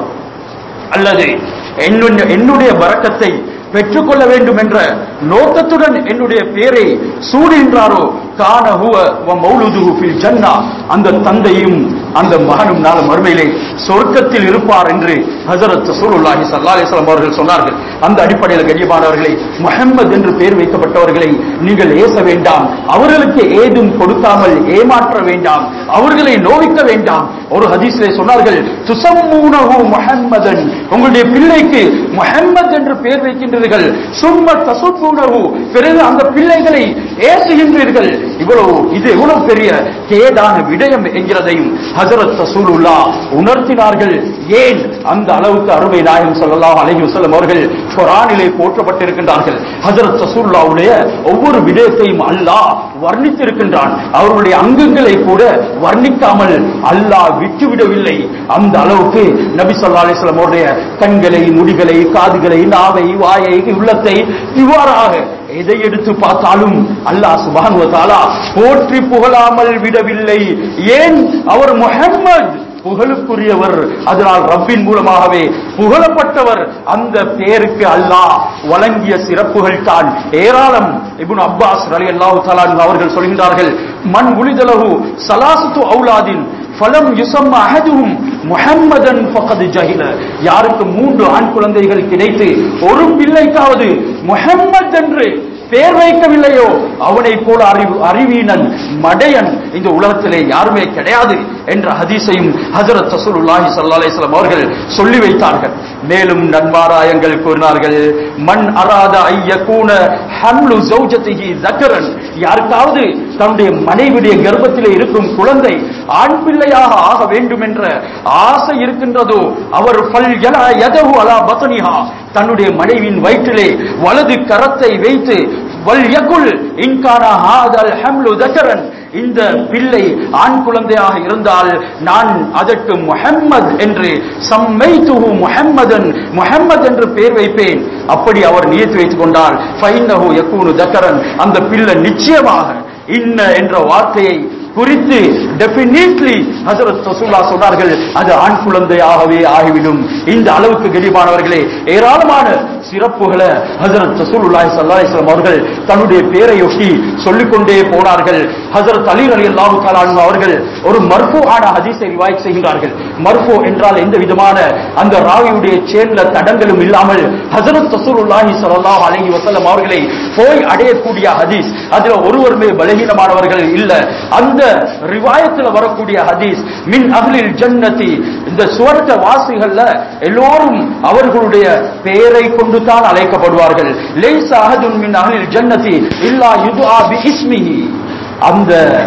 அல்லது என்னுடைய என்னுடைய பரக்கத்தை பெற்றுக்கொள்ள வேண்டும் என்ற நோக்கத்துடன் என்னுடைய பெயரை சூடுகின்றாரோ கான ஹுவ வ மௌலுதுஹு ஃபில் ஜன்னா அந்த தந்தையும் அந்த மகனும் நாள மறுமையிலே சொர்க்கத்தில் இருப்பார் என்று ஹஜரத் ரசூலுல்லாஹி ஸல்லல்லாஹு அலைஹி வஸல்லம் அவர்கள் சொன்னார்கள் அந்த அடிப்படையில் கண்ணியமானவர்களே முஹம்மது என்று பெயர் வைக்கப்பட்டவர்களை நீங்கள் ஏச வேண்டாம் அவர்களுக்கு ஏதும் கொடுக்காமல் ஏமாற்ற வேண்டாம் அவர்களை நோவிக்க வேண்டாம் ஒரு ஹதீஸிலே சொன்னார்கள் துசம்மூனஹு முஹம்மதன் உங்களுடைய பிள்ளைக்கு முஹம்மத் என்று பெயர் வைக்கின்றீர்கள் சும்ம தசுப்பூனஹு பிறகு அந்த பிள்ளைகளை ஏசுகின்றீர்கள் இவ்வளவு இது எவ்வளவு பெரிய கேடான விடயம் என்கிறதையும் ஹஜரத் ரசூலுல்லா உணர்த்தினார்கள் ஏன் அந்த அளவுக்கு அருமை நாயகம் ஸல்லல்லாஹு அலைஹி வஸல்லம் அவர்கள் குர்ஆனிலே போற்றப்பட்டிருக்கின்றார்கள் ஹஜரத் ரசூலுல்லாவுடைய ஒவ்வொரு விடயத்தையும் அல்லாஹ் வர்ணித்திருக்கின்றான் அவருடைய அங்கங்களை கூட வர்ணிக்காமல் அல்லாஹ் விட்டுவிடவில்லை அந்த அளவுக்கு நபி ஸல்லல்லாஹு அலைஹி வஸல்லம் அவருடைய கண்களை முடிகளை காதுகளை நாவை வாயை உள்ளத்தை இவ்வாறாக எதை எடுத்து பார்த்தாலும் அல்லாஹ் சுபான் போற்றி புகழாமல் விடவில்லை ஏன் அவர் முஹம்மது புகழுக்குரியவர் அதனால் ரப்பின் மூலமாகவே புகழப்பட்டவர் அந்த பேருக்கு அல்லாஹ் வழங்கிய சிறப்புகள் தான் ஏராளம் இப்னு அப்பாஸ் ரலியல்லாஹு தஆலா அன்ஹு அவர்கள் சொல்கின்றார்கள் மன் உலிதலஹு சலாசத்து அவுலாதின் ஃபலம் யுசம்ம அஹதுஹும் முஹம்மதன் ஃபகத் ஜஹில யாருக்கு மூன்று ஆண் குழந்தைகள் கிடைத்து ஒரு பிள்ளைக்காவது முஹம்மத் என்று பேர் வைக்கவில்லையோ அவனை போல அறிவு அறிவீனன் மடையன் இந்த உலகத்திலே யாருமே கிடையாது என்ற ஹதீஸையும் ஹஜரத் ரசூலுல்லாஹி ஸல்லல்லாஹு அலைஹி வஸல்லம் அவர்கள் சொல்லி வைத்தார்கள் மேலும் நன்மாராயங்கள் கூறினார்கள் மன் அராத ஐயகூன ஹம்லு ஜௌஜதிஹி ஜக்கரன் யாருக்காவது தன்னுடைய மனைவியுடைய கர்ப்பத்திலே இருக்கும் குழந்தை ஆண் பிள்ளையாக ஆக வேண்டும் என்ற ஆசை இருக்கின்றதோ அவர் ஃபல் யலா யதஹு அலா பத்னிஹா தன்னுடைய மனைவியின் வயிற்றிலே வலது கரத்தை வைத்து வல் யகுல் இன்கான ஹாதல் ஹம்லு தக்கரன் இந்த பிள்ளை ஆண் குழந்தையாக இருந்தால் நான் அதற்கு முஹம்மத் என்று சம்மைத்துஹு முஹம்மதன் முஹம்மத் என்று பெயர் வைப்பேன் அப்படி அவர் நியத்து வைத்துக் கொண்டால் ஃபைன்னஹு யகூனு தக்கரன் அந்த பிள்ளை நிச்சயமாக இன்ன என்ற வார்த்தையை குறித்து டெபினிட்லி ஹசரத் ரசூல்லா சொன்னார்கள் அது ஆண் குழந்தையாகவே ஆகிவிடும் இந்த அளவுக்கு கெடிமானவர்களே ஏராளமான சிறப்புகளை ஹசரத் ரசூலுல்லாஹி ஸல்லல்லாஹு அலைஹி வஸல்லம் அவர்கள் தன்னுடைய பேரையொட்டி சொல்லிக் கொண்டே போனார்கள் ஹசரத் அலி ரலியல்லாஹு தஆலா அன்ஹு அவர்கள் ஒரு மர்ஃபூஆன ஹதீஸை ரிவாயத் செய்கிறார்கள் மர்ஃபூ என்றால் எந்த விதமான அந்த ராவியுடைய சேர்ந்த தடங்களும் இல்லாமல் ஹசரத் ரசூலுல்லாஹி ஸல்லல்லாஹு அலைஹி வஸல்லம் அவர்களை போய் அடையக்கூடிய ஹதீஸ் அதுல ஒருவருமே பலகீனமானவர்கள் இல்ல அந்த ரிவாயத்துல வரக்கூடிய ஹதீஸ் மின் அஹ்லில் ஜன்னதி இந்த சுவர்க்க வாசிகள்ல எல்லோரும் அவர்களுடைய பெயரை கொண்டு தான் அழைக்கப்படுவார்கள் லைஸ அஹதுன் மின் அஹ்லில் ஜன்னதி இல்லா யுதுஆ பி இஸ்மிஹி அந்த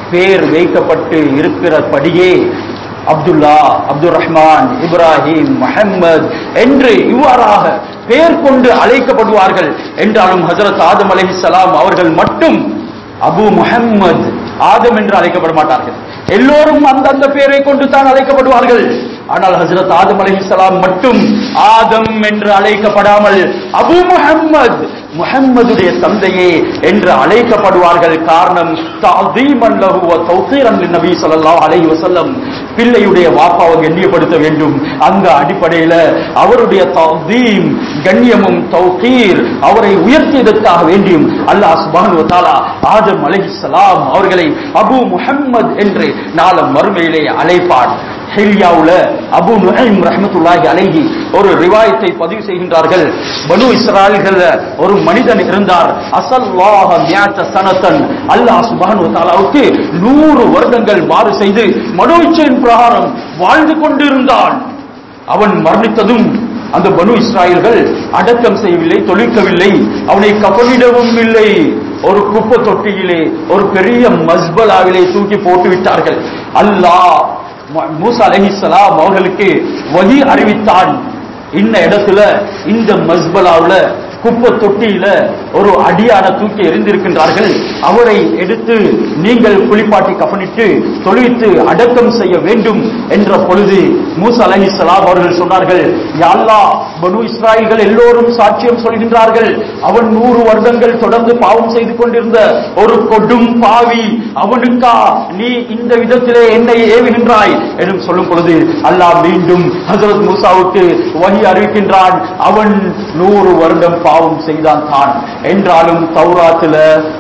பேர் வைக்கப்பட்டு இருக்கிறபடியே அப்துல்லா அப்துல் ரஹ்மான் இப்ராஹிம் முஹம்மது என்று இவ்வாறாக பெயர் கொண்டு அழைக்கப்படுவார்கள் என்றாலும் ஹஜரத் ஆதம் அலைஹிஸ்ஸலாம் அவர்கள் மட்டும் அபு முஹம்மது ஆதம் என்று அழைக்கப்பட மாட்டார்கள் எல்லோரும் அந்தந்த பெயரை கொண்டு தான் அழைக்கப்படுவார்கள் ஆனால் ஹஜரத் ஆதம் அலைஹிஸ்ஸலாம் மட்டும் ஆதம் என்று அழைக்கப்படாமல் அபு முஹம்மது முஹம்மதுடைய தந்தையே என்று அழைக்கப்படுவார்கள் காரணம் தஅதீமன் லஹு வ தௌகீரன் லின்னபி ஸல்லல்லாஹு அலைஹி வஸல்லம் பிள்ளையுடைய வாப்பாவை கண்ணியப்படுத்த வேண்டும் அந்த அடிப்படையில அவருடைய தஅதீம் கண்ணியமும் தௌகீர் அவரை உயர்த்தியதற்காக வேண்டியும் அல்லாஹ் சுப்ஹானஹு வ தஆலா ஆதம் அலைஹிஸ்ஸலாம் அவர்களை அபு முஹம்மது என்று நாளம் மறுமையிலே அழைப்பான் ஹில்யாவுல அபு நுஹைம் ரஹ்மத்துல்லாஹி அலைஹி ஒரு ரிவாயத்தை பதிவு செய்கின்றார்கள் பனு இஸ்ராயல்கள் ஒரு மனிதன் இருந்தார் அசல்லாஹ மியாத்த சனத்தன் அல்லாஹ் சுப்ஹானஹு வ தஆலாவுக்கு 100 வருடங்கள் மாறு செய்து மனோச்சையின் பிரகாரம் வாழ்ந்து கொண்டிருந்தான் அவன் மரணித்ததும் அந்த பனு இஸ்ராயல்கள் அடக்கம் செய்யவில்லை தொழிக்கவில்லை அவனை கபலிடவும் இல்லை ஒரு குப்பை தொட்டியிலே ஒரு பெரிய மஸ்பலாவிலே தூக்கி போட்டு விட்டார்கள் அல்லாஹ் மு- மூசா அலைஹிஸ்ஸலாம் அவர்களுக்கு வழி அறிவித்தான் இந்த இடத்துல இந்த மஸ்பலாவுல குப்பை தொட்டியில ஒரு அடியான தூக்கி எறிந்திருக்கின்றார்கள் அவரை எடுத்து நீங்கள் குளிப்பாட்டி கப்பனிட்டு தொழுவித்து அடக்கம் செய்ய வேண்டும் என்ற பொழுது மூசா அலைஹிஸ்ஸலாம் அவர்கள் சொன்னார்கள் "யா அல்லாஹ் பனு இஸ்ராயல்கள் எல்லோரும் சாட்சியம் சொல்கின்றார்கள் அவன் நூறு வருடங்கள் தொடர்ந்து பாவம் செய்து கொண்டிருந்த ஒரு கொடும் பாவி அவனுக்கா நீ இந்த விதத்திலே என்னை ஏவுகின்றாய் என்று சொல்லும் பொழுது அல்லாஹ் மீண்டும் ஹஜரத் மூசாவுக்கு வழி அறிவிக்கின்றான் அவன் நூறு வருடம் பாவம் செய்தான் தான் என்றாலும் தௌராத்துல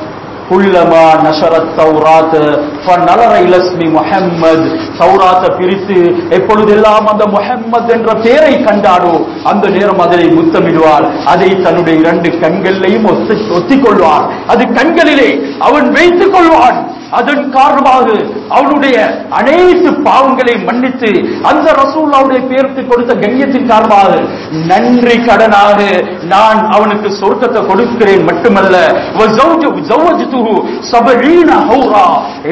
குல்லமா நஷரத் தௌராத் ஃபநலர இலஸ்மி முஹம்மத் தௌராத்தை பிரித்து எப்பொழுதெல்லாம் அந்த முஹம்மத் என்ற பெயரை கண்டாடோ அந்த நேரம் அதை முத்தமிடுவார் அதை தன்னுடைய இரண்டு கண்களிலையும் ஒத்து ஒத்திக் கொள்வார் அது கண்களிலே அவன் வைத்துக் கொள்வான் அதன் காரணமாக அவனுடைய அனைத்து பாவங்களை மன்னித்து அந்த ரசூல்லாவுடைய பேருக்கு கொடுத்த கண்ணியத்தின் காரணமாக நன்றி கடனாக நான் அவனுக்கு சொர்க்கத்தை கொடுக்கிறேன் மட்டுமல்ல வஸௌஜு- ஜௌவஜ்துஹு சபரீன ஹௌரா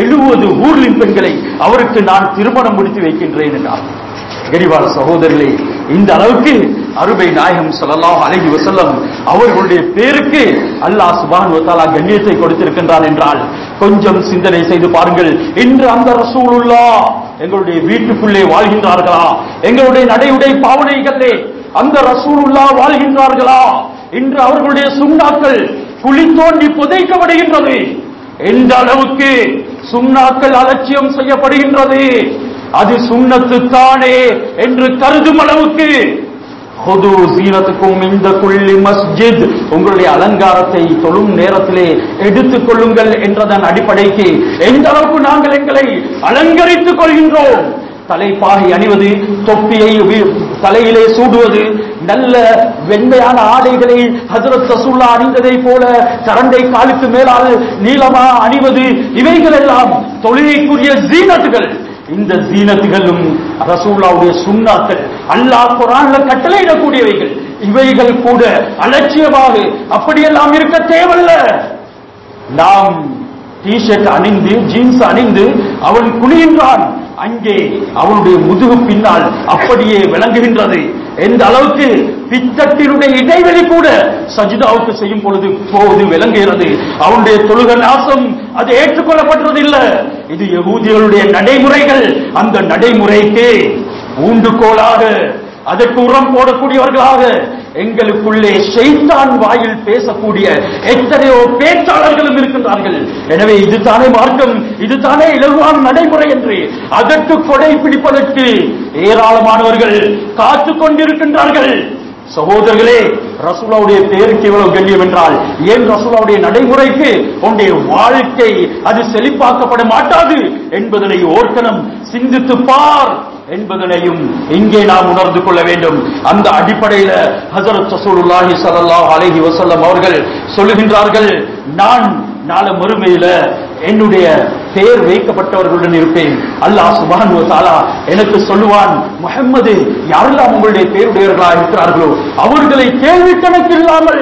70 ஊர்லின் பெண்களை அவருக்கு நான் திருமணம் முடித்து வைக்கின்றேன் என்றார் கரிவாள சகோதரர்களே இந்த அளவுக்கு அருமை நாயகம் ஸல்லல்லாஹு அலைஹி வஸல்லம் அவர்களுடைய பேருக்கு அல்லாஹ் சுப்ஹானஹு வ தஆலா கண்ணியத்தை கொடுத்திருக்கின்றான் என்றால் கொஞ்சம் சிந்தனை செய்து பாருங்கள் இன்று அந்த ரசூலுல்லாஹ் எங்களுடைய வீட்டுக்குள்ளே வாழ்கின்றார்களா எங்களுடைய நடையுடை பாவனைகளே அந்த ரசூலுல்லாஹ் வாழ்கின்றார்களா இன்று அவர்களுடைய சுண்ணாக்கள் குழி தோண்டி புதைக்கப்படுகின்றது எந்த அளவுக்கு சுண்ணாக்கள் அலட்சியம் செய்யப்படுகின்றது அது சுண்ணத்து தானே என்று கருதும் அளவுக்கு ஹுது சீனத்துக்கும் இந்த குள்ளி மஸ்ஜித் உங்களுடைய அலங்காரத்தை தொழும் நேரத்திலே எடுத்துக் கொள்ளுங்கள் என்றதன் அடிப்படைக்கு எந்த அளவுக்கு நாங்கள் எங்களை அலங்கரித்துக் கொள்கின்றோம் தலைப்பாகை அணிவது தொப்பியை உபி- தலையிலே சூடுவது நல்ல வெண்மையான ஆடைகளை ஹஜரத் ரசூல்லா அணிந்ததை போல கரண்டை காலுக்கு மேலால் நீளமா அணிவது இவைகள் எல்லாம் தொழிலைக்குரிய ஜீனத்துகள் இந்த ஜீனத்துகளும் ரசூல்லாவுடைய சுண்ணாக்கள் அல்லாஹ் குரான்ல கட்டளையிடக்கூடியவைகள் இவைகள் கூட அலட்சியமாக அப்படியெல்லாம் இருக்க தேவையில்ல நாம் டிஷர்ட் அணிந்து ஜீன்ஸ் அணிந்து அவன் குனிகின்றான் அங்கே அவனுடைய முதுகு பின்னால் அப்படியே விளங்குகின்றது எந்த அளவுக்கு பித்தட்டினுடைய இடைவெளி கூட சஜிதாவுக்கு செய்யும் பொழுது போது விளங்குகிறது அவனுடைய தொழுக நாசம் அது ஏற்றுக்கொள்ளப்பட்டது இல்ல இது யகூதிகளுடைய நடைமுறைகள் அந்த நடைமுறைக்கு ஊண்டுகோலாக அதற்கு உரம் போடக்கூடியவர்களாக எங்களுக்குள்ளே ஷைத்தான் வாயில் பேசக்கூடிய எத்தனையோ பேச்சாளர்களும் இருக்கின்றார்கள் எனவே இதுதானே மார்க்கம் இதுதானே இலகுவான நடைமுறை என்று அதற்கு கொடை பிடிப்பதற்கு ஏராளமானவர்கள் காத்துக் கொண்டிருக்கின்றார்கள் சகோதரர்களே ரசூலாவுடைய பேருக்கு இவ்வளவு கண்ணியம் என்றால் ஏன் ரசூலாவுடைய நடைமுறைக்கு உன்னுடைய வாழ்க்கை அது செழிப்பாக்கப்பட மாட்டாது என்பதனை ஓர்க்கணும் சிந்தித்து பார் என்பதனையும் இங்கே நாம் உணர்ந்து கொள்ள வேண்டும் அந்த அடிப்படையில ஹஜரத் ரசூலுல்லாஹி ஸல்லல்லாஹு அலைஹி வஸல்லம் அவர்கள் சொல்லுகின்றார்கள் நான் நாளை மறுமையில என்னுடைய பெயர் வைக்கப்பட்டவர்களுடன் இருப்பேன் அல்லாஹ் சுப்ஹானஹு வ தஆலா எனக்கு சொல்லுவான் முஹம்மது யாரெல்லாம் உங்களுடைய பெயருடையவர்களாக இருக்கிறார்களோ அவர்களை கேள்வி கணக்கு இல்லாமல்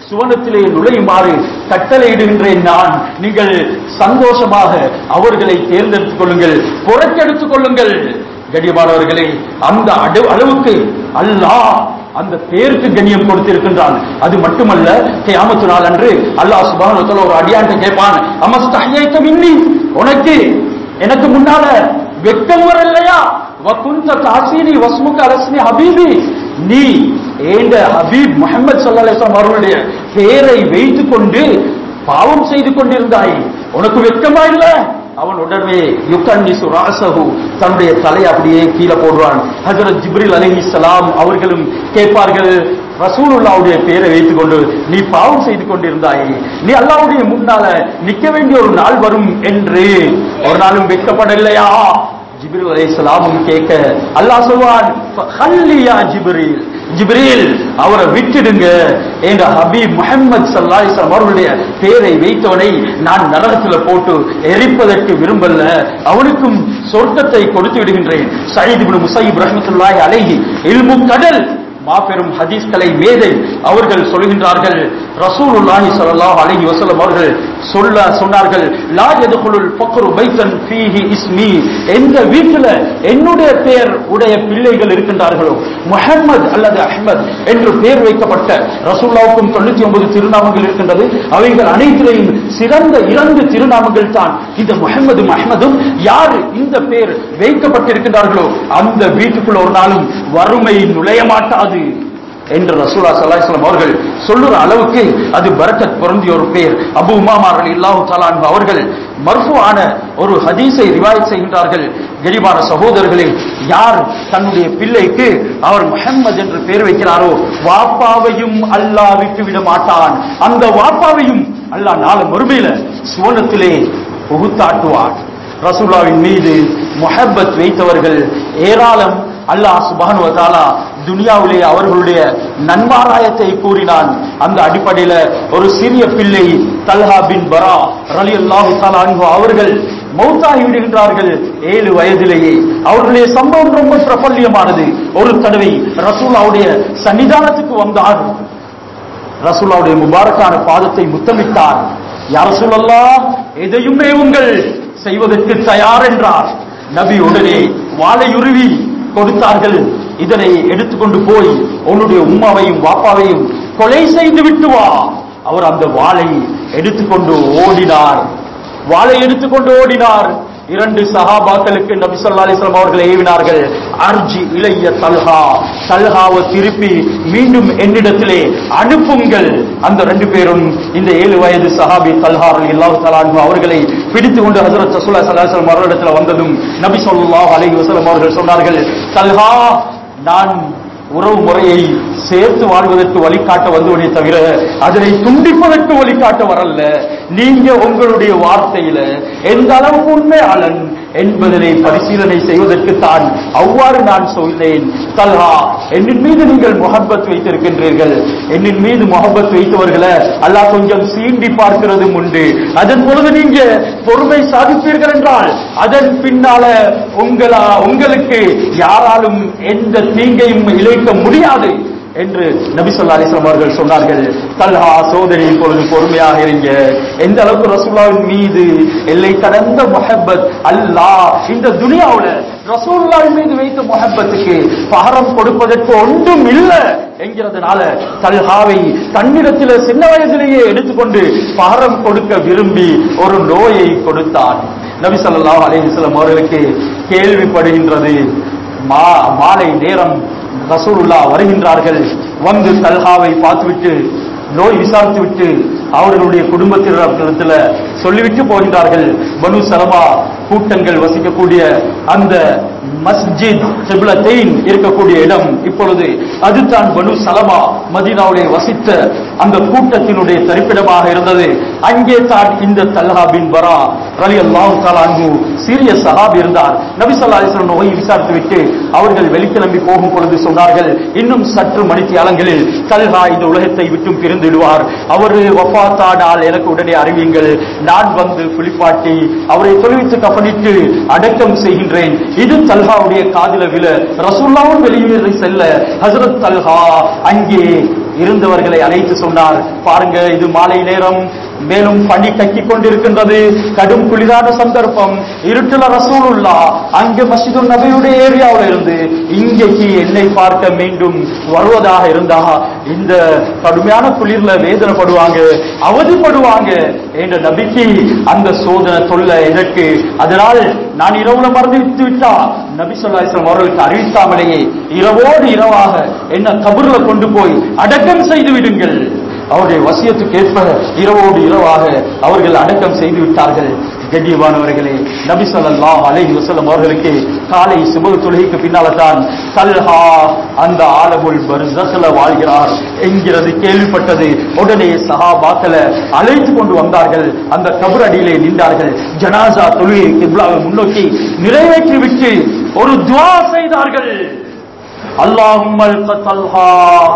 சுவனத்திலே நுழையுமாறு கட்டளையிடுகின்றேன் நான் நீங்கள் சந்தோஷமாக அவர்களை தேர்ந்தெடுத்துக் கொள்ளுங்கள் புறக்கெடுத்துக் கொள்ளுங்கள் கண்ணியமானவர்களே அந்த அடு- அளவுக்கு அல்லாஹ் அந்த பேருக்கு கண்ணியம் கொடுத்திருக்கின்றான் அது மட்டுமல்ல கியாமத்து நாள் அன்று அல்லாஹ் சுப்ஹானஹு வ தஆலா ஒரு அடியான்ட்ட கேட்பான் அமஸ்தஹ்யைத மின்னி உனக்கு எனக்கு முன்னால வெட்கம் வரலையா வகுந்த தாசீனி வஸ்முக அலஸ்மி ஹபீபி நீ ஏண்ட ஹபீப் முஹம்மது ஸல்லல்லாஹு அலைஹி வஸல்லம் அவர்களுடைய பெயரை வைத்துக் கொண்டு பாவம் செய்து கொண்டிருந்தாய் உனக்கு வெட்கமா இல்ல அவன் உடனே யுகன்னிசு ராசஹு தன்னுடைய தலையை அப்படியே கீழே போடுவான் ஹஜரத் ஜிப்ரில் அலைஹிஸ்ஸலாம் அவர்களும் கேட்பார்கள் ரசூலுல்லாவுடைய பெயரை வைத்துக் கொண்டு நீ பாவம் செய்து கொண்டிருந்தாய் நீ அல்லாவுடைய முன்னால நிக்க வேண்டிய ஒரு நாள் வரும் என்று ஒரு நாளும் வெட்கப்படலையா ஜிப்ரீல் அலைஹிஸ்ஸலாமும் கேட்க அல்லாஹ் சொல்வான் "ஃபஹல்லியா ஜிப்ரீல் ஜிப்ரீல் அவரை விட்டுடுங்க எங்க ஹபீப் முஹம்மது ஸல்லல்லாஹு அலைஹி வஸல்லம் அவருடைய பெயரை வைத்தவனை நான் நரகத்துல போட்டு எரிப்பதற்கு விரும்பல அவனுக்கும் சொர்க்கத்தை கொடுத்து விடுகின்றேன் சயீத் இப்னு முஸையிப் ரஹ்மத்துல்லாஹி அலைஹி இல்மு கடல் மாபெரும் ஹதீஸ்களை மேதை அவர்கள் சொல்கின்றார்கள் ரசூலுல்லாஹி ஸல்லல்லாஹு அலைஹி வஸல்லம் அவர்கள் சொல்ல சொன்னார்கள் லா யதுகுலுல் ஃபக்ரு பைத்தன் ஃபீஹி இஸ்மி எந்த வீட்டில் என்னுடைய பெயர் உடைய பிள்ளைகள் இருக்கின்றார்களோ முஹம்மது அல்லது அஹ்மத் என்று பெயர் வைக்கப்பட்ட ரசூலுல்லாவுக்கும் தொண்ணூத்தி ஒன்பது திருநாமங்கள் இருக்கின்றது அவைகள் அனைத்திலையும் சிறந்த இரண்டு திருநாமங்கள் தான் இந்த முஹம்மதும் அஹ்மதும் யார் இந்த பெயர் வைக்கப்பட்டிருக்கின்றார்களோ அந்த வீட்டுக்குள்ள ஒரு நாளும் வறுமை நுழைய மாட்டாது என்று ரசூலா சல்லாஹம் அவர்கள் சொல்லுற அளவுக்கு அது பரக்கத் பொருந்திய ஒரு பெயர் அபு உமாமா இல்லாஹு தலான் அவர்கள் மர்ஃபுவான ஒரு ஹதீஸை ரிவாயத் செய்கின்றார்கள் கரிபான சகோதரர்களே யார் தன்னுடைய பிள்ளைக்கு அவர் முஹம்மது என்று பெயர் வைக்கிறாரோ வாப்பாவையும் அல்லாஹ் விட்டு விட மாட்டான் அந்த வாப்பாவையும் அல்லாஹ் நாளை மறுமையில சுவனத்திலே புகுத்தாட்டுவான் ரசூலாவின் மீது முஹப்பத் வைத்தவர்கள் ஏராளம் அல்லாஹ் சுபான் வதாலா துனியாவிலே அவர்களுடைய நன்மாராயத்தை கூறினான் அந்த அடிப்படையில ஒரு சிறிய பிள்ளை தல்ஹா பின் பரா ரலி அல்லாஹு அவர்கள் மௌத்தாகி விடுகின்றார்கள் ஏழு வயதிலேயே அவர்களுடைய சம்பவம் ரொம்ப பிரபல்யமானது ஒரு தடவை ரசூலாவுடைய சன்னிதானத்துக்கு வந்தார் ரசூலாவுடைய முபாரக்கான பாதத்தை முத்தமிட்டார் யார் ரசூலல்லா எதையுமே உங்கள் செய்வதற்கு தயார் என்றார் நபி உடனே வாழையுருவி கொடுத்தார்கள் இதனை எடுத்துக்கொண்டு போய் உன்னுடைய உம்மாவையும் வாப்பாவையும் கொலை செய்து விட்டு வா அவர் அந்த வாளை எடுத்துக்கொண்டு ஓடினார் வாளை எடுத்துக்கொண்டு ஓடினார் இரண்டு சஹாபாக்களுக்கு நபி ஸல்லல்லாஹு அலைஹி வஸல்லம் அவர்கள் ஏவினார்கள் அர்ஜி இளைய தல்ஹா தல்ஹாவை திருப்பி மீண்டும் என்னிடத்திலே அனுப்புங்கள் அந்த ரெண்டு பேரும் இந்த ஏழு வயது சஹாபி தல்ஹா ரலியல்லாஹு தஆலா அன்ஹு அவர்களை பிடித்து கொண்டு ஹஜரத் ரசூலுல்லாஹி ஸல்லல்லாஹு அலைஹி வஸல்லம் அவர்களிடத்தில் வந்ததும் நபி ஸல்லல்லாஹு அலைஹி வஸல்லம் அவர்கள் சொன்னார்கள் தல்ஹா நான் உறவு முறையை சேர்த்து வாழ்வதற்கு வழிகாட்ட வந்தவனே தவிர அதனை துண்டிப்பதற்கு வழிகாட்ட வரல நீங்க உங்களுடைய வார்த்தையில எந்த அளவுக்கு உண்மையாளன் என்பதனை பரிசீலனை செய்வதற்கு தான் அவ்வாறு நான் சொன்னேன் தல்ஹா என்னின் மீது நீங்கள் முகப்பத் வைத்திருக்கின்றீர்கள் என்னின் மீது முகப்பத் வைத்தவர்களை அல்லாஹ் கொஞ்சம் சீண்டி பார்க்கிறதும் உண்டு அதன் பொழுது நீங்க பொறுமை சாதிப்பீர்கள் என்றால் அதன் பின்னால உங்களா உங்களுக்கு யாராலும் எந்த தீங்கையும் இழைக்க முடியாது என்று நபி சொல்லா அலிஸ்லாம் அவர்கள் சொன்னார்கள் தல்ஹா சோதரி இப்பொழுது பொறுமையாக இருங்க எந்த அளவுக்கு ரசூல்லாவின் மீது எல்லை கடந்த முஹப்பத் அல்லாஹ் இந்த துனியாவுல ரசூல்லாவின் மீது வைத்த முஹப்பத்துக்கு பகரம் கொடுப்பதற்கு ஒன்றும் இல்லை என்கிறதுனால தல்ஹாவை தன்னிடத்தில் சின்ன வயதிலேயே எடுத்துக்கொண்டு பகரம் கொடுக்க விரும்பி ஒரு நோயை கொடுத்தான் நபி ஸல்லல்லாஹு அலைஹி வஸல்லம் அவர்களுக்கு கேள்விப்படுகின்றது மா மாலை நேரம் ரசூலுல்லா வருகின்றார்கள் வந்து தல்ஹாவை பார்த்துவிட்டு நோய் விசாரித்துவிட்டு அவர்களுடைய குடும்பத்தினரிடத்துல சொல்லிவிட்டு போகின்றார்கள் பனு சலமா கூட்டங்கள் வசிக்கக்கூடிய அந்த மஸ்ஜித் கிப்லத்தைன் இருக்கக்கூடிய இடம் இப்பொழுது அதுதான் பனு சலமா மதீனாவுடைய வசித்த அந்த கூட்டத்தினுடைய தரிப்பிடமாக இருந்தது அங்கே தான் இந்த தல்ஹா பின் பரா ரலி அல்லாஹு அன்ஹு சிறிய சஹாபி இருந்தார் நபி ஸல்லல்லாஹு அலைஹி வஸல்லம் நோயை விசாரித்துவிட்டு அவர்கள் வெளிக்கிளம்பி போகும் பொழுது சொன்னார்கள் இன்னும் சற்று மணித்தியாலங்களில் தல்ஹா இந்த உலகத்தை விட்டும் பிரிந்துடுவார் அவர் வஃபாத்தானால் எனக்கு உடனே அறிவியுங்கள் நான் வந்து குளிப்பாட்டி அவரை தொழுவித்து கப்பனிட்டு அடக்கம் செய்கின்றேன் இது தல்ஹாவுடைய காதில விழ ரசூல்லாவும் வெளியே செல்ல ஹசரத் தல்ஹா அங்கே இருந்தவர்களை அழைத்து சொன்னார் பாருங்க இது மாலை நேரம் மேலும் பனி கக்கிக் கொண்டிருக்கின்றது கடும் குளிரான சந்தர்ப்பம் இருட்டுல ரசூலுல்லா அங்க மஸ்ஜிது நபியுடைய ஏரியாவுல இருந்து இங்கேக்கு என்னை பார்க்க மீண்டும் வருவதாக இருந்தா இந்த கடுமையான குளிர்ல வேதனைப்படுவாங்க அவதிப்படுவாங்க என்ற நபிக்கு அந்த சோதனை தொல்லை எனக்கு அதனால் நான் இரவுல மறந்து விட்டா நபி சொல்லாஸ்லாம் அவர்களுக்கு அறிவிக்காமலேயே இரவோடு இரவாக என்ன கபூர்ல கொண்டு போய் அடக்கம் செய்து விடுங்கள் அவருடைய வசியத்துக்கு ஏற்ப இரவோடு இரவாக அவர்கள் அடக்கம் செய்து விட்டார்கள் கண்ணியமானவர்களே நபி ஸல்லல்லாஹு அலைஹி வஸல்லம் அவர்களுக்கு காலை சுபஹ் தொழுகைக்கு பின்னால தான் தல்ஹா அந்த ஆலமுல் பர்ஸஹ்ல வாழ்கிறார் என்கிறது கேள்விப்பட்டது உடனே சஹாபாக்களை அழைத்து கொண்டு வந்தார்கள் அந்த கபர் அடியிலே நின்றார்கள் ஜனாசா தொழுகை கிப்லாவை முன்னோக்கி நிறைவேற்றி விட்டு ஒரு துவா செய்தார்கள் அல்லாஹும்மல் தல்ஹா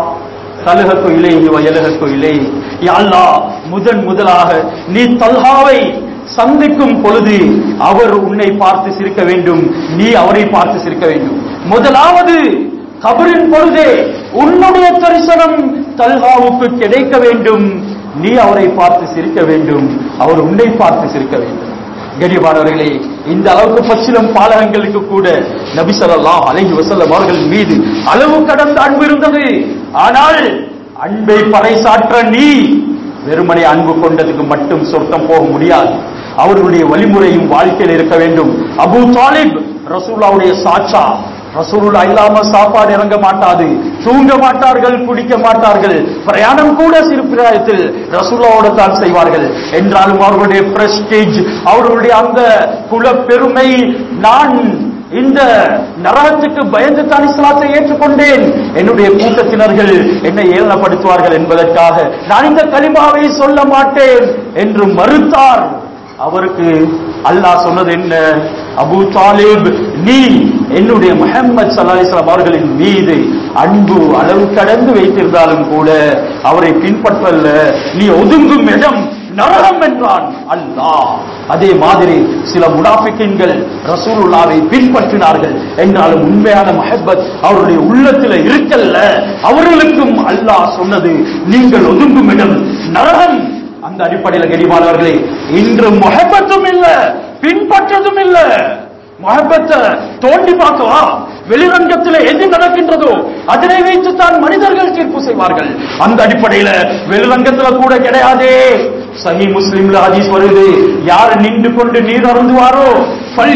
தலுகக்கு இலை வயலுகக்கு இலை அல்லா முதன் முதலாக நீ தல்ஹாவை சந்திக்கும் பொழுது அவர் உன்னை பார்த்து சிரிக்க வேண்டும் நீ அவரை பார்த்து சிரிக்க வேண்டும் முதலாவது கபரின் பொழுதே உன்னுடைய தரிசனம் தல்ஹாவுக்கு கிடைக்க வேண்டும் நீ அவரை பார்த்து சிரிக்க வேண்டும் அவர் உன்னை பார்த்து சிரிக்க வேண்டும் கனிவானவர்களே இந்த அளவுக்கு பச்சிலம் பாலகங்களுக்கு கூட நபி ஸல்லல்லாஹு அலைஹி வஸல்லம் அவர்கள் மீது அளவு கடந்த அன்பு இருந்தது ஆனால் அன்பை பறைசாற்ற நீ வெறுமனே அன்பு கொண்டதுக்கு மட்டும் சொர்க்கம் போக முடியாது அவர்களுடைய வழிமுறையும் வாழ்க்கையில் இருக்க வேண்டும் அபூ தாலிப் ரசூலுல்லாவுடைய சாட்சா ரசூலுல்லா இல்லாம சாப்பாடு இறங்க மாட்டாது தூங்க மாட்டார்கள் குடிக்க மாட்டார்கள் பிரயாணம் கூட சிறு பிராயத்தில் ரசூல்லாவோட தான் செய்வார்கள் என்றாலும் அவர்களுடைய பிரஸ்டேஜ் அவர்களுடைய அந்த குல பெருமை நான் இந்த நரகத்துக்கு பயந்து தான் இஸ்லாத்தை ஏற்றுக்கொண்டேன் என்னுடைய கூட்டத்தினர்கள் என்னை ஏளனப்படுத்துவார்கள் என்பதற்காக நான் இந்த கலிமாவை சொல்ல மாட்டேன் என்று மறுத்தார் அவருக்கு அல்லாஹ் சொன்னது என்ன அபூ தாலிப் நீ என்னுடைய முஹம்மது சல்லாஹிஸ்லாம் அவர்களின் மீது அன்பு அளவு கடந்து வைத்திருந்தாலும் கூட அவரை பின்பற்றல்ல நீ ஒதுங்கும் இடம் நரகம் என்றான் அல்லாஹ் அதே மாதிரி சில முனாஃபிக்கின்கள் ரசூலுல்லாவை பின்பற்றினார்கள் என்றாலும் உண்மையான மஹப்பத் அவருடைய உள்ளத்தில் இருக்கல்ல அவர்களுக்கும் அல்லாஹ் சொன்னது நீங்கள் ஒதுங்கும் இடம் நரகம் அந்த அடிப்படையில் கடிமானவர்களே இன்று முகப்பத்தும் இல்ல பின்பற்றதும் இல்ல முகப்பத்தை தோண்டி பார்க்கவா வெளிரங்கத்தில் எது நடக்கின்றதோ அதனை வைத்துத்தான் மனிதர்கள் தீர்ப்பு செய்வார்கள் அந்த அடிப்படையில வெளிரங்கத்துல கூட கிடையாதே சஹி முஸ்லிம்ல ஹதீஸ் வருது யார் நின்று கொண்டு நீர் அருந்துவாரோ பல்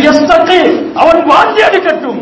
அவன் வாந்தி எடுக்கட்டும்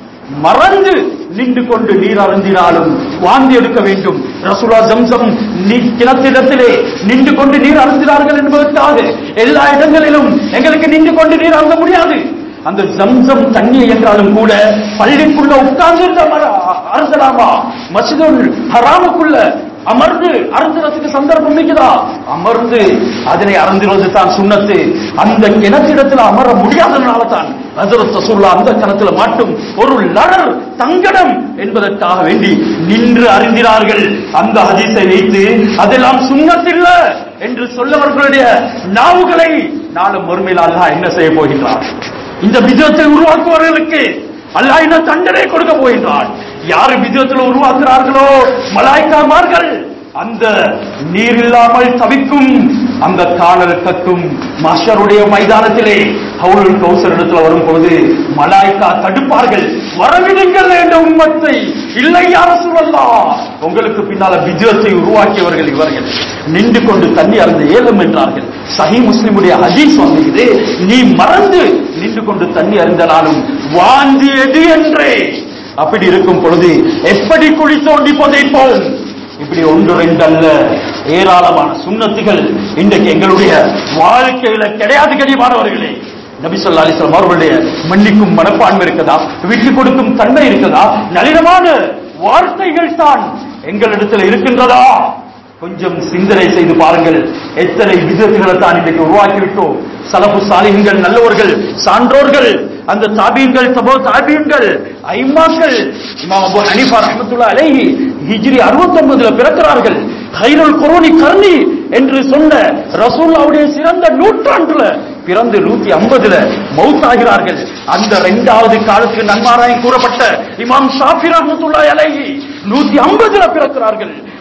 மறந்து நின்று கொண்டு நீர் அருந்தினாலும் வாந்தி எடுக்க வேண்டும் ரசூலா ஜம்சம் நீ கிணத்திடத்திலே நின்று கொண்டு நீர் அருந்தினார்கள் என்பதற்காக எல்லா இடங்களிலும் எங்களுக்கு நின்று கொண்டு நீர் அருந்த முடியாது அந்த ஜம்சம் தண்ணீர் என்றாலும் கூட பள்ளிக்குள்ள உட்கார்ந்து அருந்தலாமா மசிதுல் ஹராமுக்குள்ள அமர்ந்து அருந்துறதுக்கு சந்தர்ப்பம் இருக்குதா அமர்ந்து அதனை அருந்துவது தான் சுண்ணத்து அந்த கிணத்திடத்தில் அமர முடியாதனால தான் ஹசரத் ரசூல்லா அந்த கிணத்துல மாட்டும் ஒரு லடர் தங்கடம் என்பதற்காக வேண்டி நின்று அறிந்தினார்கள் அந்த ஹதீஸை வைத்து அதெல்லாம் சுண்ணத்தில்ல என்று சொல்லவர்களுடைய நாவுகளை நாளும் மறுமையில் அல்லாஹ் என்ன செய்ய போகின்றார் இந்த விதத்தை உருவாக்குவவர்களுக்கு அல்லாஹ் என்ன தண்டனை கொடுக்க போகின்றான் யாரு விதத்தில் உருவாக்குறார்களோ மலாய்க்காமார்கள் அந்த நீர் இல்லாமல் தவிக்கும் அந்த காணல் கத்தும் மாஷருடைய மைதானத்திலே ஹவுலுல் கௌசர் இடத்துல வரும் பொழுது மலாய்க்கா தடுப்பார்கள் வரவிடுங்கள் என்ற உம்மத்தை இல்லை யார சொல்லலாம் உங்களுக்கு பின்னால விஜயத்தை உருவாக்கியவர்கள் இவர்கள் நின்று கொண்டு தண்ணி அருந்த ஏலம் என்றார்கள் சஹி முஸ்லிமுடைய ஹதீஸ் வந்தது நீ மறந்து நின்று கொண்டு தண்ணி அருந்தனாலும் வாந்தி எது என்றே அப்படி இருக்கும் பொழுது எப்படி குழி தோண்டி புதைப்போம் இப்படி ஒன்று ரெண்டு அல்ல ஏராளமான சுண்ணத்துகள் இன்றைக்கு எங்களுடைய வாழ்க்கையில கிடையாது கடிமானவர்களே நபி சொல்லா அலிஸ்லாம் அவர்களுடைய மன்னிக்கும் மனப்பான்மை இருக்கதா விட்டு கொடுக்கும் தன்மை இருக்கதா நளினமான வார்த்தைகள் தான் எங்களிடத்தில் இருக்கின்றதா கொஞ்சம் சிந்தனை செய்து பாருங்கள் எத்தனை விதத்துகளை தான் இன்றைக்கு உருவாக்கிவிட்டோம் சலபு சாலிகங்கள் நல்லவர்கள் சான்றோர்கள் அந்த தாபீன்கள் தபோ தாபீன்கள் ஐமாக்கள் இமாம் அபு ஹனீஃபா ரஹ்மத்துல்லாஹி அலைஹி ஹிஜ்ரி 69ல பிறக்கிறார்கள் கைருல் குரோனி கர்ணி என்று சொன்ன ரசூல்லாவுடைய சிறந்த நூற்றாண்டுல பிறந்து நூத்தி ஐம்பதுல மௌத்தாகிறார்கள் அந்த இரண்டாவது காலத்துக்கு நன்மாராயம் கூறப்பட்ட இமாம் ஷாஃபி ரஹ்மத்துல்லாஹி அலைஹி நூத்தி ஐம்பதுல பிறக்கிறார்கள்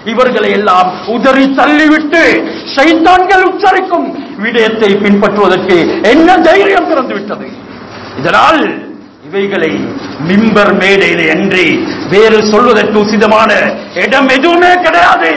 இவர்களை எல்லாம் உதறி தள்ளிவிட்டு சைத்தான்கள் உச்சரிக்கும் விடயத்தை பின்பற்றுவதற்கு என்ன தைரியம் பிறந்து விட்டது இதனால் இவைகளை மிம்பர் மேடையிலே அன்றி வேறு சொல்வதற்கு உசிதமான இடம் எதுவுமே கிடையாது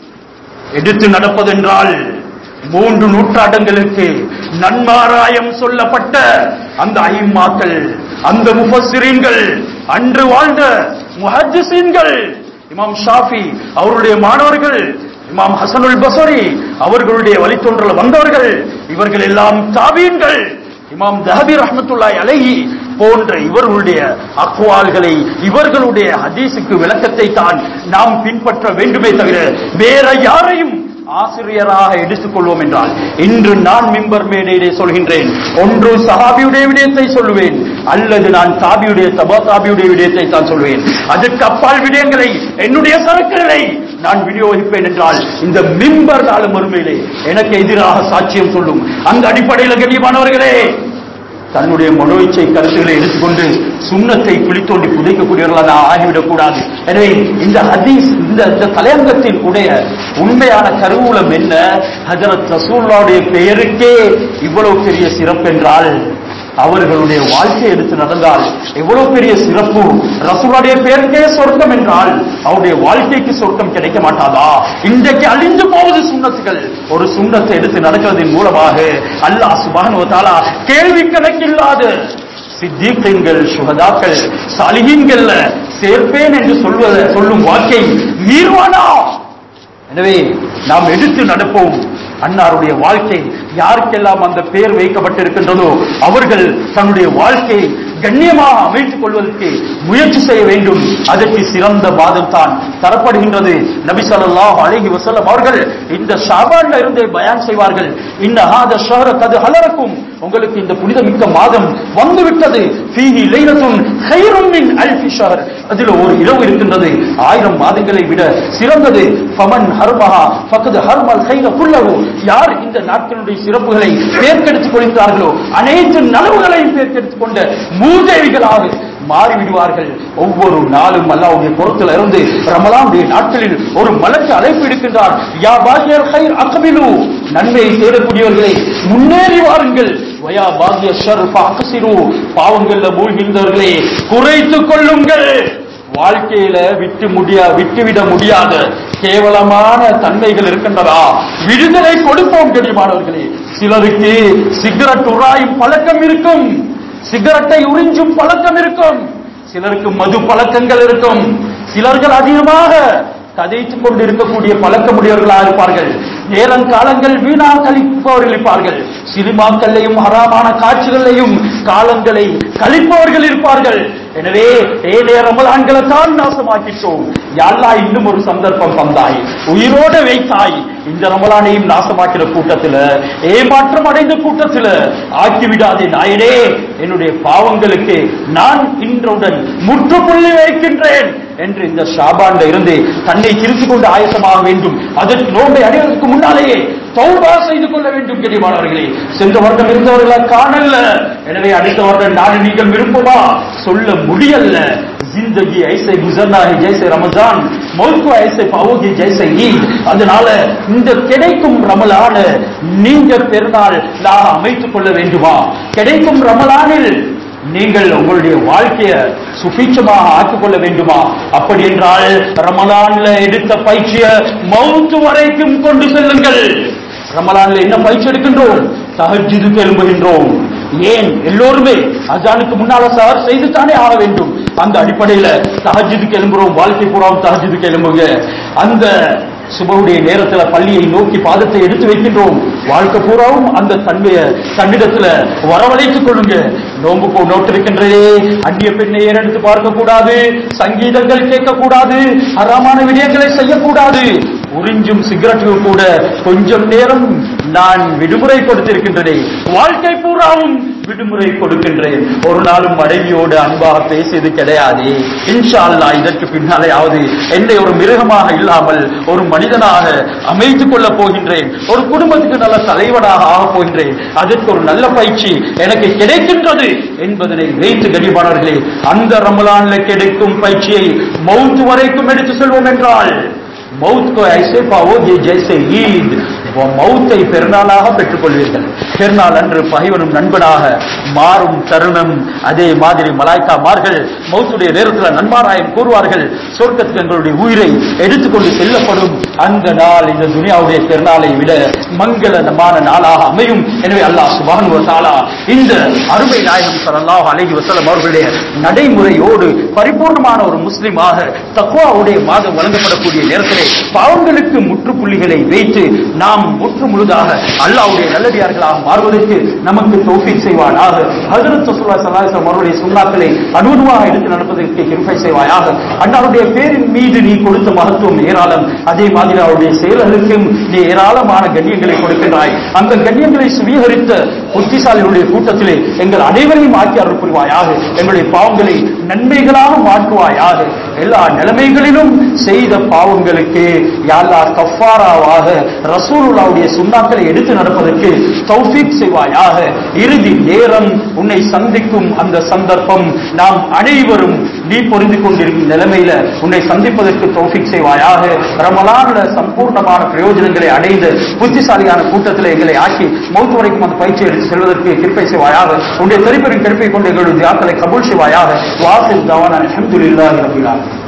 எடுத்து நடப்பதென்றால் மூன்று நூற்றாண்டுகளுக்கு நன்மாராயம் சொல்லப்பட்ட அந்த ஐம்மாக்கள் அந்த முஃபஸ்ஸிரீன்கள் அன்று வாழ்ந்த முஹஜ்ஜிசீன்கள் இமாம் ஷாஃபி அவருடைய மாணவர்கள் இமாம் ஹசனுல் பசரி அவர்களுடைய வழித்தோன்றல் வந்தவர்கள் இவர்கள் எல்லாம் தாபீன்கள் இமாம் தஹபி ரஹ்மத்துல்லாஹி அலைஹி போன்ற இவர்களுடைய அக்வால்களை இவர்களுடைய ஹதீஸுக்கு விளக்கத்தை தான் நாம் பின்பற்ற வேண்டுமே தவிர வேற யாரையும் ஆசிரியராக எடுத்துக்கொள்வோம் என்றால் இன்று நான் மிம்பர் மேடையிலே சொல்கின்றேன் ஒன்று சஹாபியுடைய விடயத்தை சொல்லுவேன் அல்லது நான் தாபியுடைய தபா தாபியுடைய விடயத்தை தான் சொல்வேன் அதற்கு அப்பால் விடயங்களை என்னுடைய சரக்குகளை நான் விநியோகிப்பேன் என்றால் இந்த மிம்பர் நாளும் மறுமையிலே எனக்கு எதிராக சாட்சியம் சொல்லும் அந்த அடிப்படையில் கண்ணியமானவர்களே தன்னுடைய மனோயிச்சை கருத்துக்களை எடுத்துக்கொண்டு சுண்ணத்தை குளித்தோண்டி புதைக்கக்கூடியவர்களாக ஆகிவிடக் கூடாது எனவே இந்த ஹதீஸ் இந்த இந்த தலையங்கத்தின் உடைய உண்மையான கருவூலம் என்ன ஹஜரத் ரசூல்லாவுடைய பெயருக்கே இவ்வளவு பெரிய சிறப்பு என்றால் அவர்களுடைய வாழ்க்கை எடுத்து நடந்தால் எவ்வளவு பெரிய சிறப்பு ரசூலுடைய பேருக்கே சொர்க்கம் என்றால் அவருடைய வாழ்க்கைக்கு சொர்க்கம் கிடைக்க மாட்டாதா இன்றைக்கு அழிந்து போவது சுண்ணத்துகள் ஒரு சுண்ணத்தை எடுத்து நடக்கிறதன் மூலமாக அல்லாஹ் சுபானு தாலா கேள்வி கணக்கில்லாத சித்தீக்கங்கள் சுகதாக்கள் சாலிகீன்கள்ல சேர்ப்பேன் என்று சொல்வத சொல்லும் வாக்கை மீறுவானா எனவே நாம் எடுத்து நடப்போம் அன்னாருடைய வாழ்க்கை யாருக்கெல்லாம் அந்த பெயர் வைக்கப்பட்டிருக்கின்றதோ அவர்கள் தன்னுடைய வாழ்க்கையை கண்ணியமாக அமைத்துக் கொள்வதற்கு முயற்சி செய்ய வேண்டும் அதற்கு சிறந்த மாதம் தான் தரப்படுகின்றது நபி ஸல்லல்லாஹு அலைஹி வஸல்லம் அவர்கள் இந்த ஷாபான்ல இருந்தே பயான் செய்வார்கள் இன்ன ஹாத ஷஹர கது ஹலரக்கும் உங்களுக்கு இந்த புனிதமிக்க மாதம் வந்து விட்டது ஃபீஹி லைலத்துன் கைரும் மின் அல்ஃபி ஷஹர் அதில் ஒரு இரவு இருக்கின்றது ஆயிரம் மாதங்களை விட சிறந்தது ஃபமன் ஹர்மஹா ஃபக்கது ஹர்மல் கைர குல்லஹு யார் இந்த நாட்களுடைய சிறப்புகளை பேர்க்கெடுத்துக் கொள்கிறார்களோ அனைத்து நலவுகளையும் பேர்க்கெடுத்துக் கொண்ட மூதேவிகளாக மாறிவிடுவார்கள் ஒவ்வொரு நாளும் அல்லாவுடைய பொருத்தில் இருந்து ரமலானுடைய நாட்களில் ஒரு மலக்கு அழைப்பு எடுக்கின்றார் யா பாகியல் ஹைர் அகமிலு நன்மையை தேடக்கூடியவர்களை முன்னேறி வாருங்கள் வயா பாகிய ஷர் அகசிரு பாவங்கள்ல மூழ்கின்றவர்களை குறைத்துக் கொள்ளுங்கள் வாழ்க்கையில விட்டு முடியா விட்டுவிட முடியாத கேவலமான தன்மைகள் இருக்கின்றதா விடுதலை கொடுப்போம் தெரியுமானவர்களே சிலருக்கு சிகரெட் உராயும் பழக்கம் இருக்கும் சிகரெட்டை உறிஞ்சும் பழக்கம் இருக்கும் சிலருக்கு மது பழக்கங்கள் இருக்கும் சிலர்கள் அதிகமாக கதைத்துக் கொண்டு இருக்கக்கூடிய பழக்கமுடையவர்களாக இருப்பார்கள் நேரம் காலங்கள் வீணா கழிப்பவர்கள் இருப்பார்கள் சினிமாக்களையும் ஹராமான காட்சிகளையும் காலங்களை கழிப்பவர்கள் இருப்பார்கள் எனவே ஏழே ரமலான்களை தான் நாசமாக்கிட்டோம் யாழ்லா இன்னும் ஒரு சந்தர்ப்பம் தந்தாய் உயிரோட வைத்தாய் இந்த ரமலானையும் நாசமாக்கிற கூட்டத்துல ஏமாற்றம் அடைந்த கூட்டத்துல ஆக்கிவிடாதே நாயனே என்னுடைய பாவங்களுக்கு நான் இன்றுடன் முற்றுப்புள்ளி வைக்கின்றேன் என்று இந்த ஷாபான்ல இருந்து தன்னை திருத்திக் கொண்டு ஆயத்தமாக வேண்டும் அதற்கு நோன்பை அடைவதற்கு முன்னாலேயே தௌபா செய்து கொள்ள வேண்டும் கெரியமானவர்களே சென்ற வருடம் இருந்தவர்களை காணல எனவே அடுத்த வருடம் நான் நீங்கள் விருப்பமா சொல்ல முடியல जिंदगी ऐसे गुजरना है जैसे रमजान मौत को ऐसे पाओगे जैसे ईद அதனால இந்த கிடைக்கும் ரமலான நீங்க பெருநாள் நாக அமைத்துக் கொள்ள வேண்டுமா கிடைக்கும் ரமலானில் நீங்கள் உங்களுடைய வாழ்க்கையை சுபீட்சமாக ஆக்கிக் கொள்ள வேண்டுமா அப்படி என்றால் ரமலான்ல எடுத்த பயிற்சிய மவுத்து வரைக்கும் கொண்டு செல்லுங்கள் ரமலான்ல என்ன பயிற்சி எடுக்கின்றோம் தஹஜ்ஜுதுக்கு எழும்புகின்றோம் ஏன் எல்லோருமே அஜானுக்கு முன்னால சஹர் செய்து தானே ஆக வேண்டும் அந்த அடிப்படையில தஹஜ்ஜுதுக்கு எழும்புறோம் வாழ்க்கை பூராவும் தஹஜ்ஜுதுக்கு எழும்புங்க அந்த சுபவுடைய நேரத்துல பள்ளியை நோக்கி பாதத்தை எடுத்து வைக்கின்றோம் வாழ்க்கை பூராவும் அந்த தன்மையை தன்னிடத்துல வரவழைத்துக் கொள்ளுங்க நோம்பு போ நோட்டு இருக்கின்றதே அந்நிய பெண்ணை ஏறெடுத்து பார்க்க கூடாது சங்கீதங்கள் கேட்க கூடாது அறமான விடயங்களை செய்யக்கூடாது உறிஞ்சும் சிகரெட்டுக்கு கூட கொஞ்சம் நேரம் நான் விடுமுறை கொடுத்திருக்கின்றேன் வாழ்க்கை பூராவும் விடுமுறை கொடுக்கின்றேன் ஒரு நாளும் மனைவியோடு அன்பாக பேசியது கிடையாது இன்ஷா அல்லாஹ் இதற்கு பின்னாலேயாவது என்னை ஒரு மிருகமாக இல்லாமல் ஒரு மனிதனாக அமைத்துக் கொள்ளப் போகின்றேன் ஒரு குடும்பத்துக்கு நல்ல தலைவனாக ஆகப் போகின்றேன் அதற்கு ஒரு நல்ல பயிற்சி எனக்கு கிடைக்கின்றது என்பதனை வைத்து கனிபாளர்களே அந்த ரமலான்ல கிடைக்கும் பயிற்சியை மௌத்து வரைக்கும் எடுத்து செல்வோம் என்றால் மவுத் கோ ஐசே பாவோகி ஜெய்சே ஈத் மௌத்தை பெருநாளாக பெற்றுக் கொள்வீர்கள் பெருநாள் அன்று பகைவனும் நண்பனாக மாறும் தருணம் அதே மாதிரி மலாய்க்காமார்கள் மௌத்துடைய நேரத்தில் நன்மாராயம் கூறுவார்கள் சொர்க்கத்துக்கு எங்களுடைய உயிரை எடுத்துக்கொண்டு செல்லப்படும் அந்த நாள் இந்த துனியாவுடைய பெருநாளை விட மங்களமான நாளாக அமையும் எனவே அல்லாஹ் சுபானு தாலா இந்த அருமை நாயகம் ஸல்லல்லாஹு அலைஹி வஸல்லம் அவர்களுடைய நடைமுறையோடு பரிபூர்ணமான ஒரு முஸ்லிமாக தக்வாவுடைய மாதம் வழங்கப்படக்கூடிய நேரத்திலே பாவங்களுக்கு முற்றுப்புள்ளிகளை வைத்து நாம் முற்று முழுதாக அல்லாஹ்வுடைய நல்லடியார்களாக மாறுவதற்கு நமக்கு தௌஃபீக் செய்வானாக ஹஜரத் ரசூலுல்லாஹி ஸல்லல்லாஹு அலைஹி வஸல்லம் அவருடைய சுண்ணாக்களை அனுபவமாக எடுத்து நடப்பதற்கு கிருபை செய்வாயாக அன்னாருடைய பேரின் மீது நீ கொடுத்த மகத்துவம் ஏராளம் அதே மாதிரி அவருடைய செயல்களுக்கும் நீ ஏராளமான கண்ணியங்களை கொடுக்கின்றாய் அந்த கண்ணியங்களை சுவீகரித்த புத்திசாலிகளுடைய கூட்டத்திலே எங்கள் அனைவரையும் ஆக்கி அருள் புரிவாயாக எங்களுடைய பாவங்களை நன்மைகளாக மாற்றுவாயாக எல்லா நிலைமைகளிலும் செய்த பாவங்களுக்கு யாழ்லா கஃபாராவாக ரசூலுல்லாவுடைய சுண்ணாக்களை எடுத்து நடப்பதற்கு தௌஃபீக் செய்வாயாக இறுதி நேரம் உன்னை சந்திக்கும் அந்த சந்தர்ப்பம் நாம் அனைவரும் நீ பொருந்து கொண்டிருக்கும் நிலைமையில உன்னை சந்திப்பதற்கு தௌஃபீக் செய்வாயாக ரமலான்ல சம்பூர்ணமான பிரயோஜனங்களை அடைந்த புத்திசாலியான கூட்டத்தில் எங்களை ஆக்கி மௌத்து வரைக்கும் அந்த பயிற்சி எடுத்து செல்வதற்கு கிருப்பை செய்வாயாக உன்னுடைய பெருப்பெரும் கிருப்பை கொண்டு எங்களுடைய தியாக்களை கபூல் செய்வாயாக வாசில் தவான அல்ஹம்துலில்லாஹி ரபில் ஆலமீன்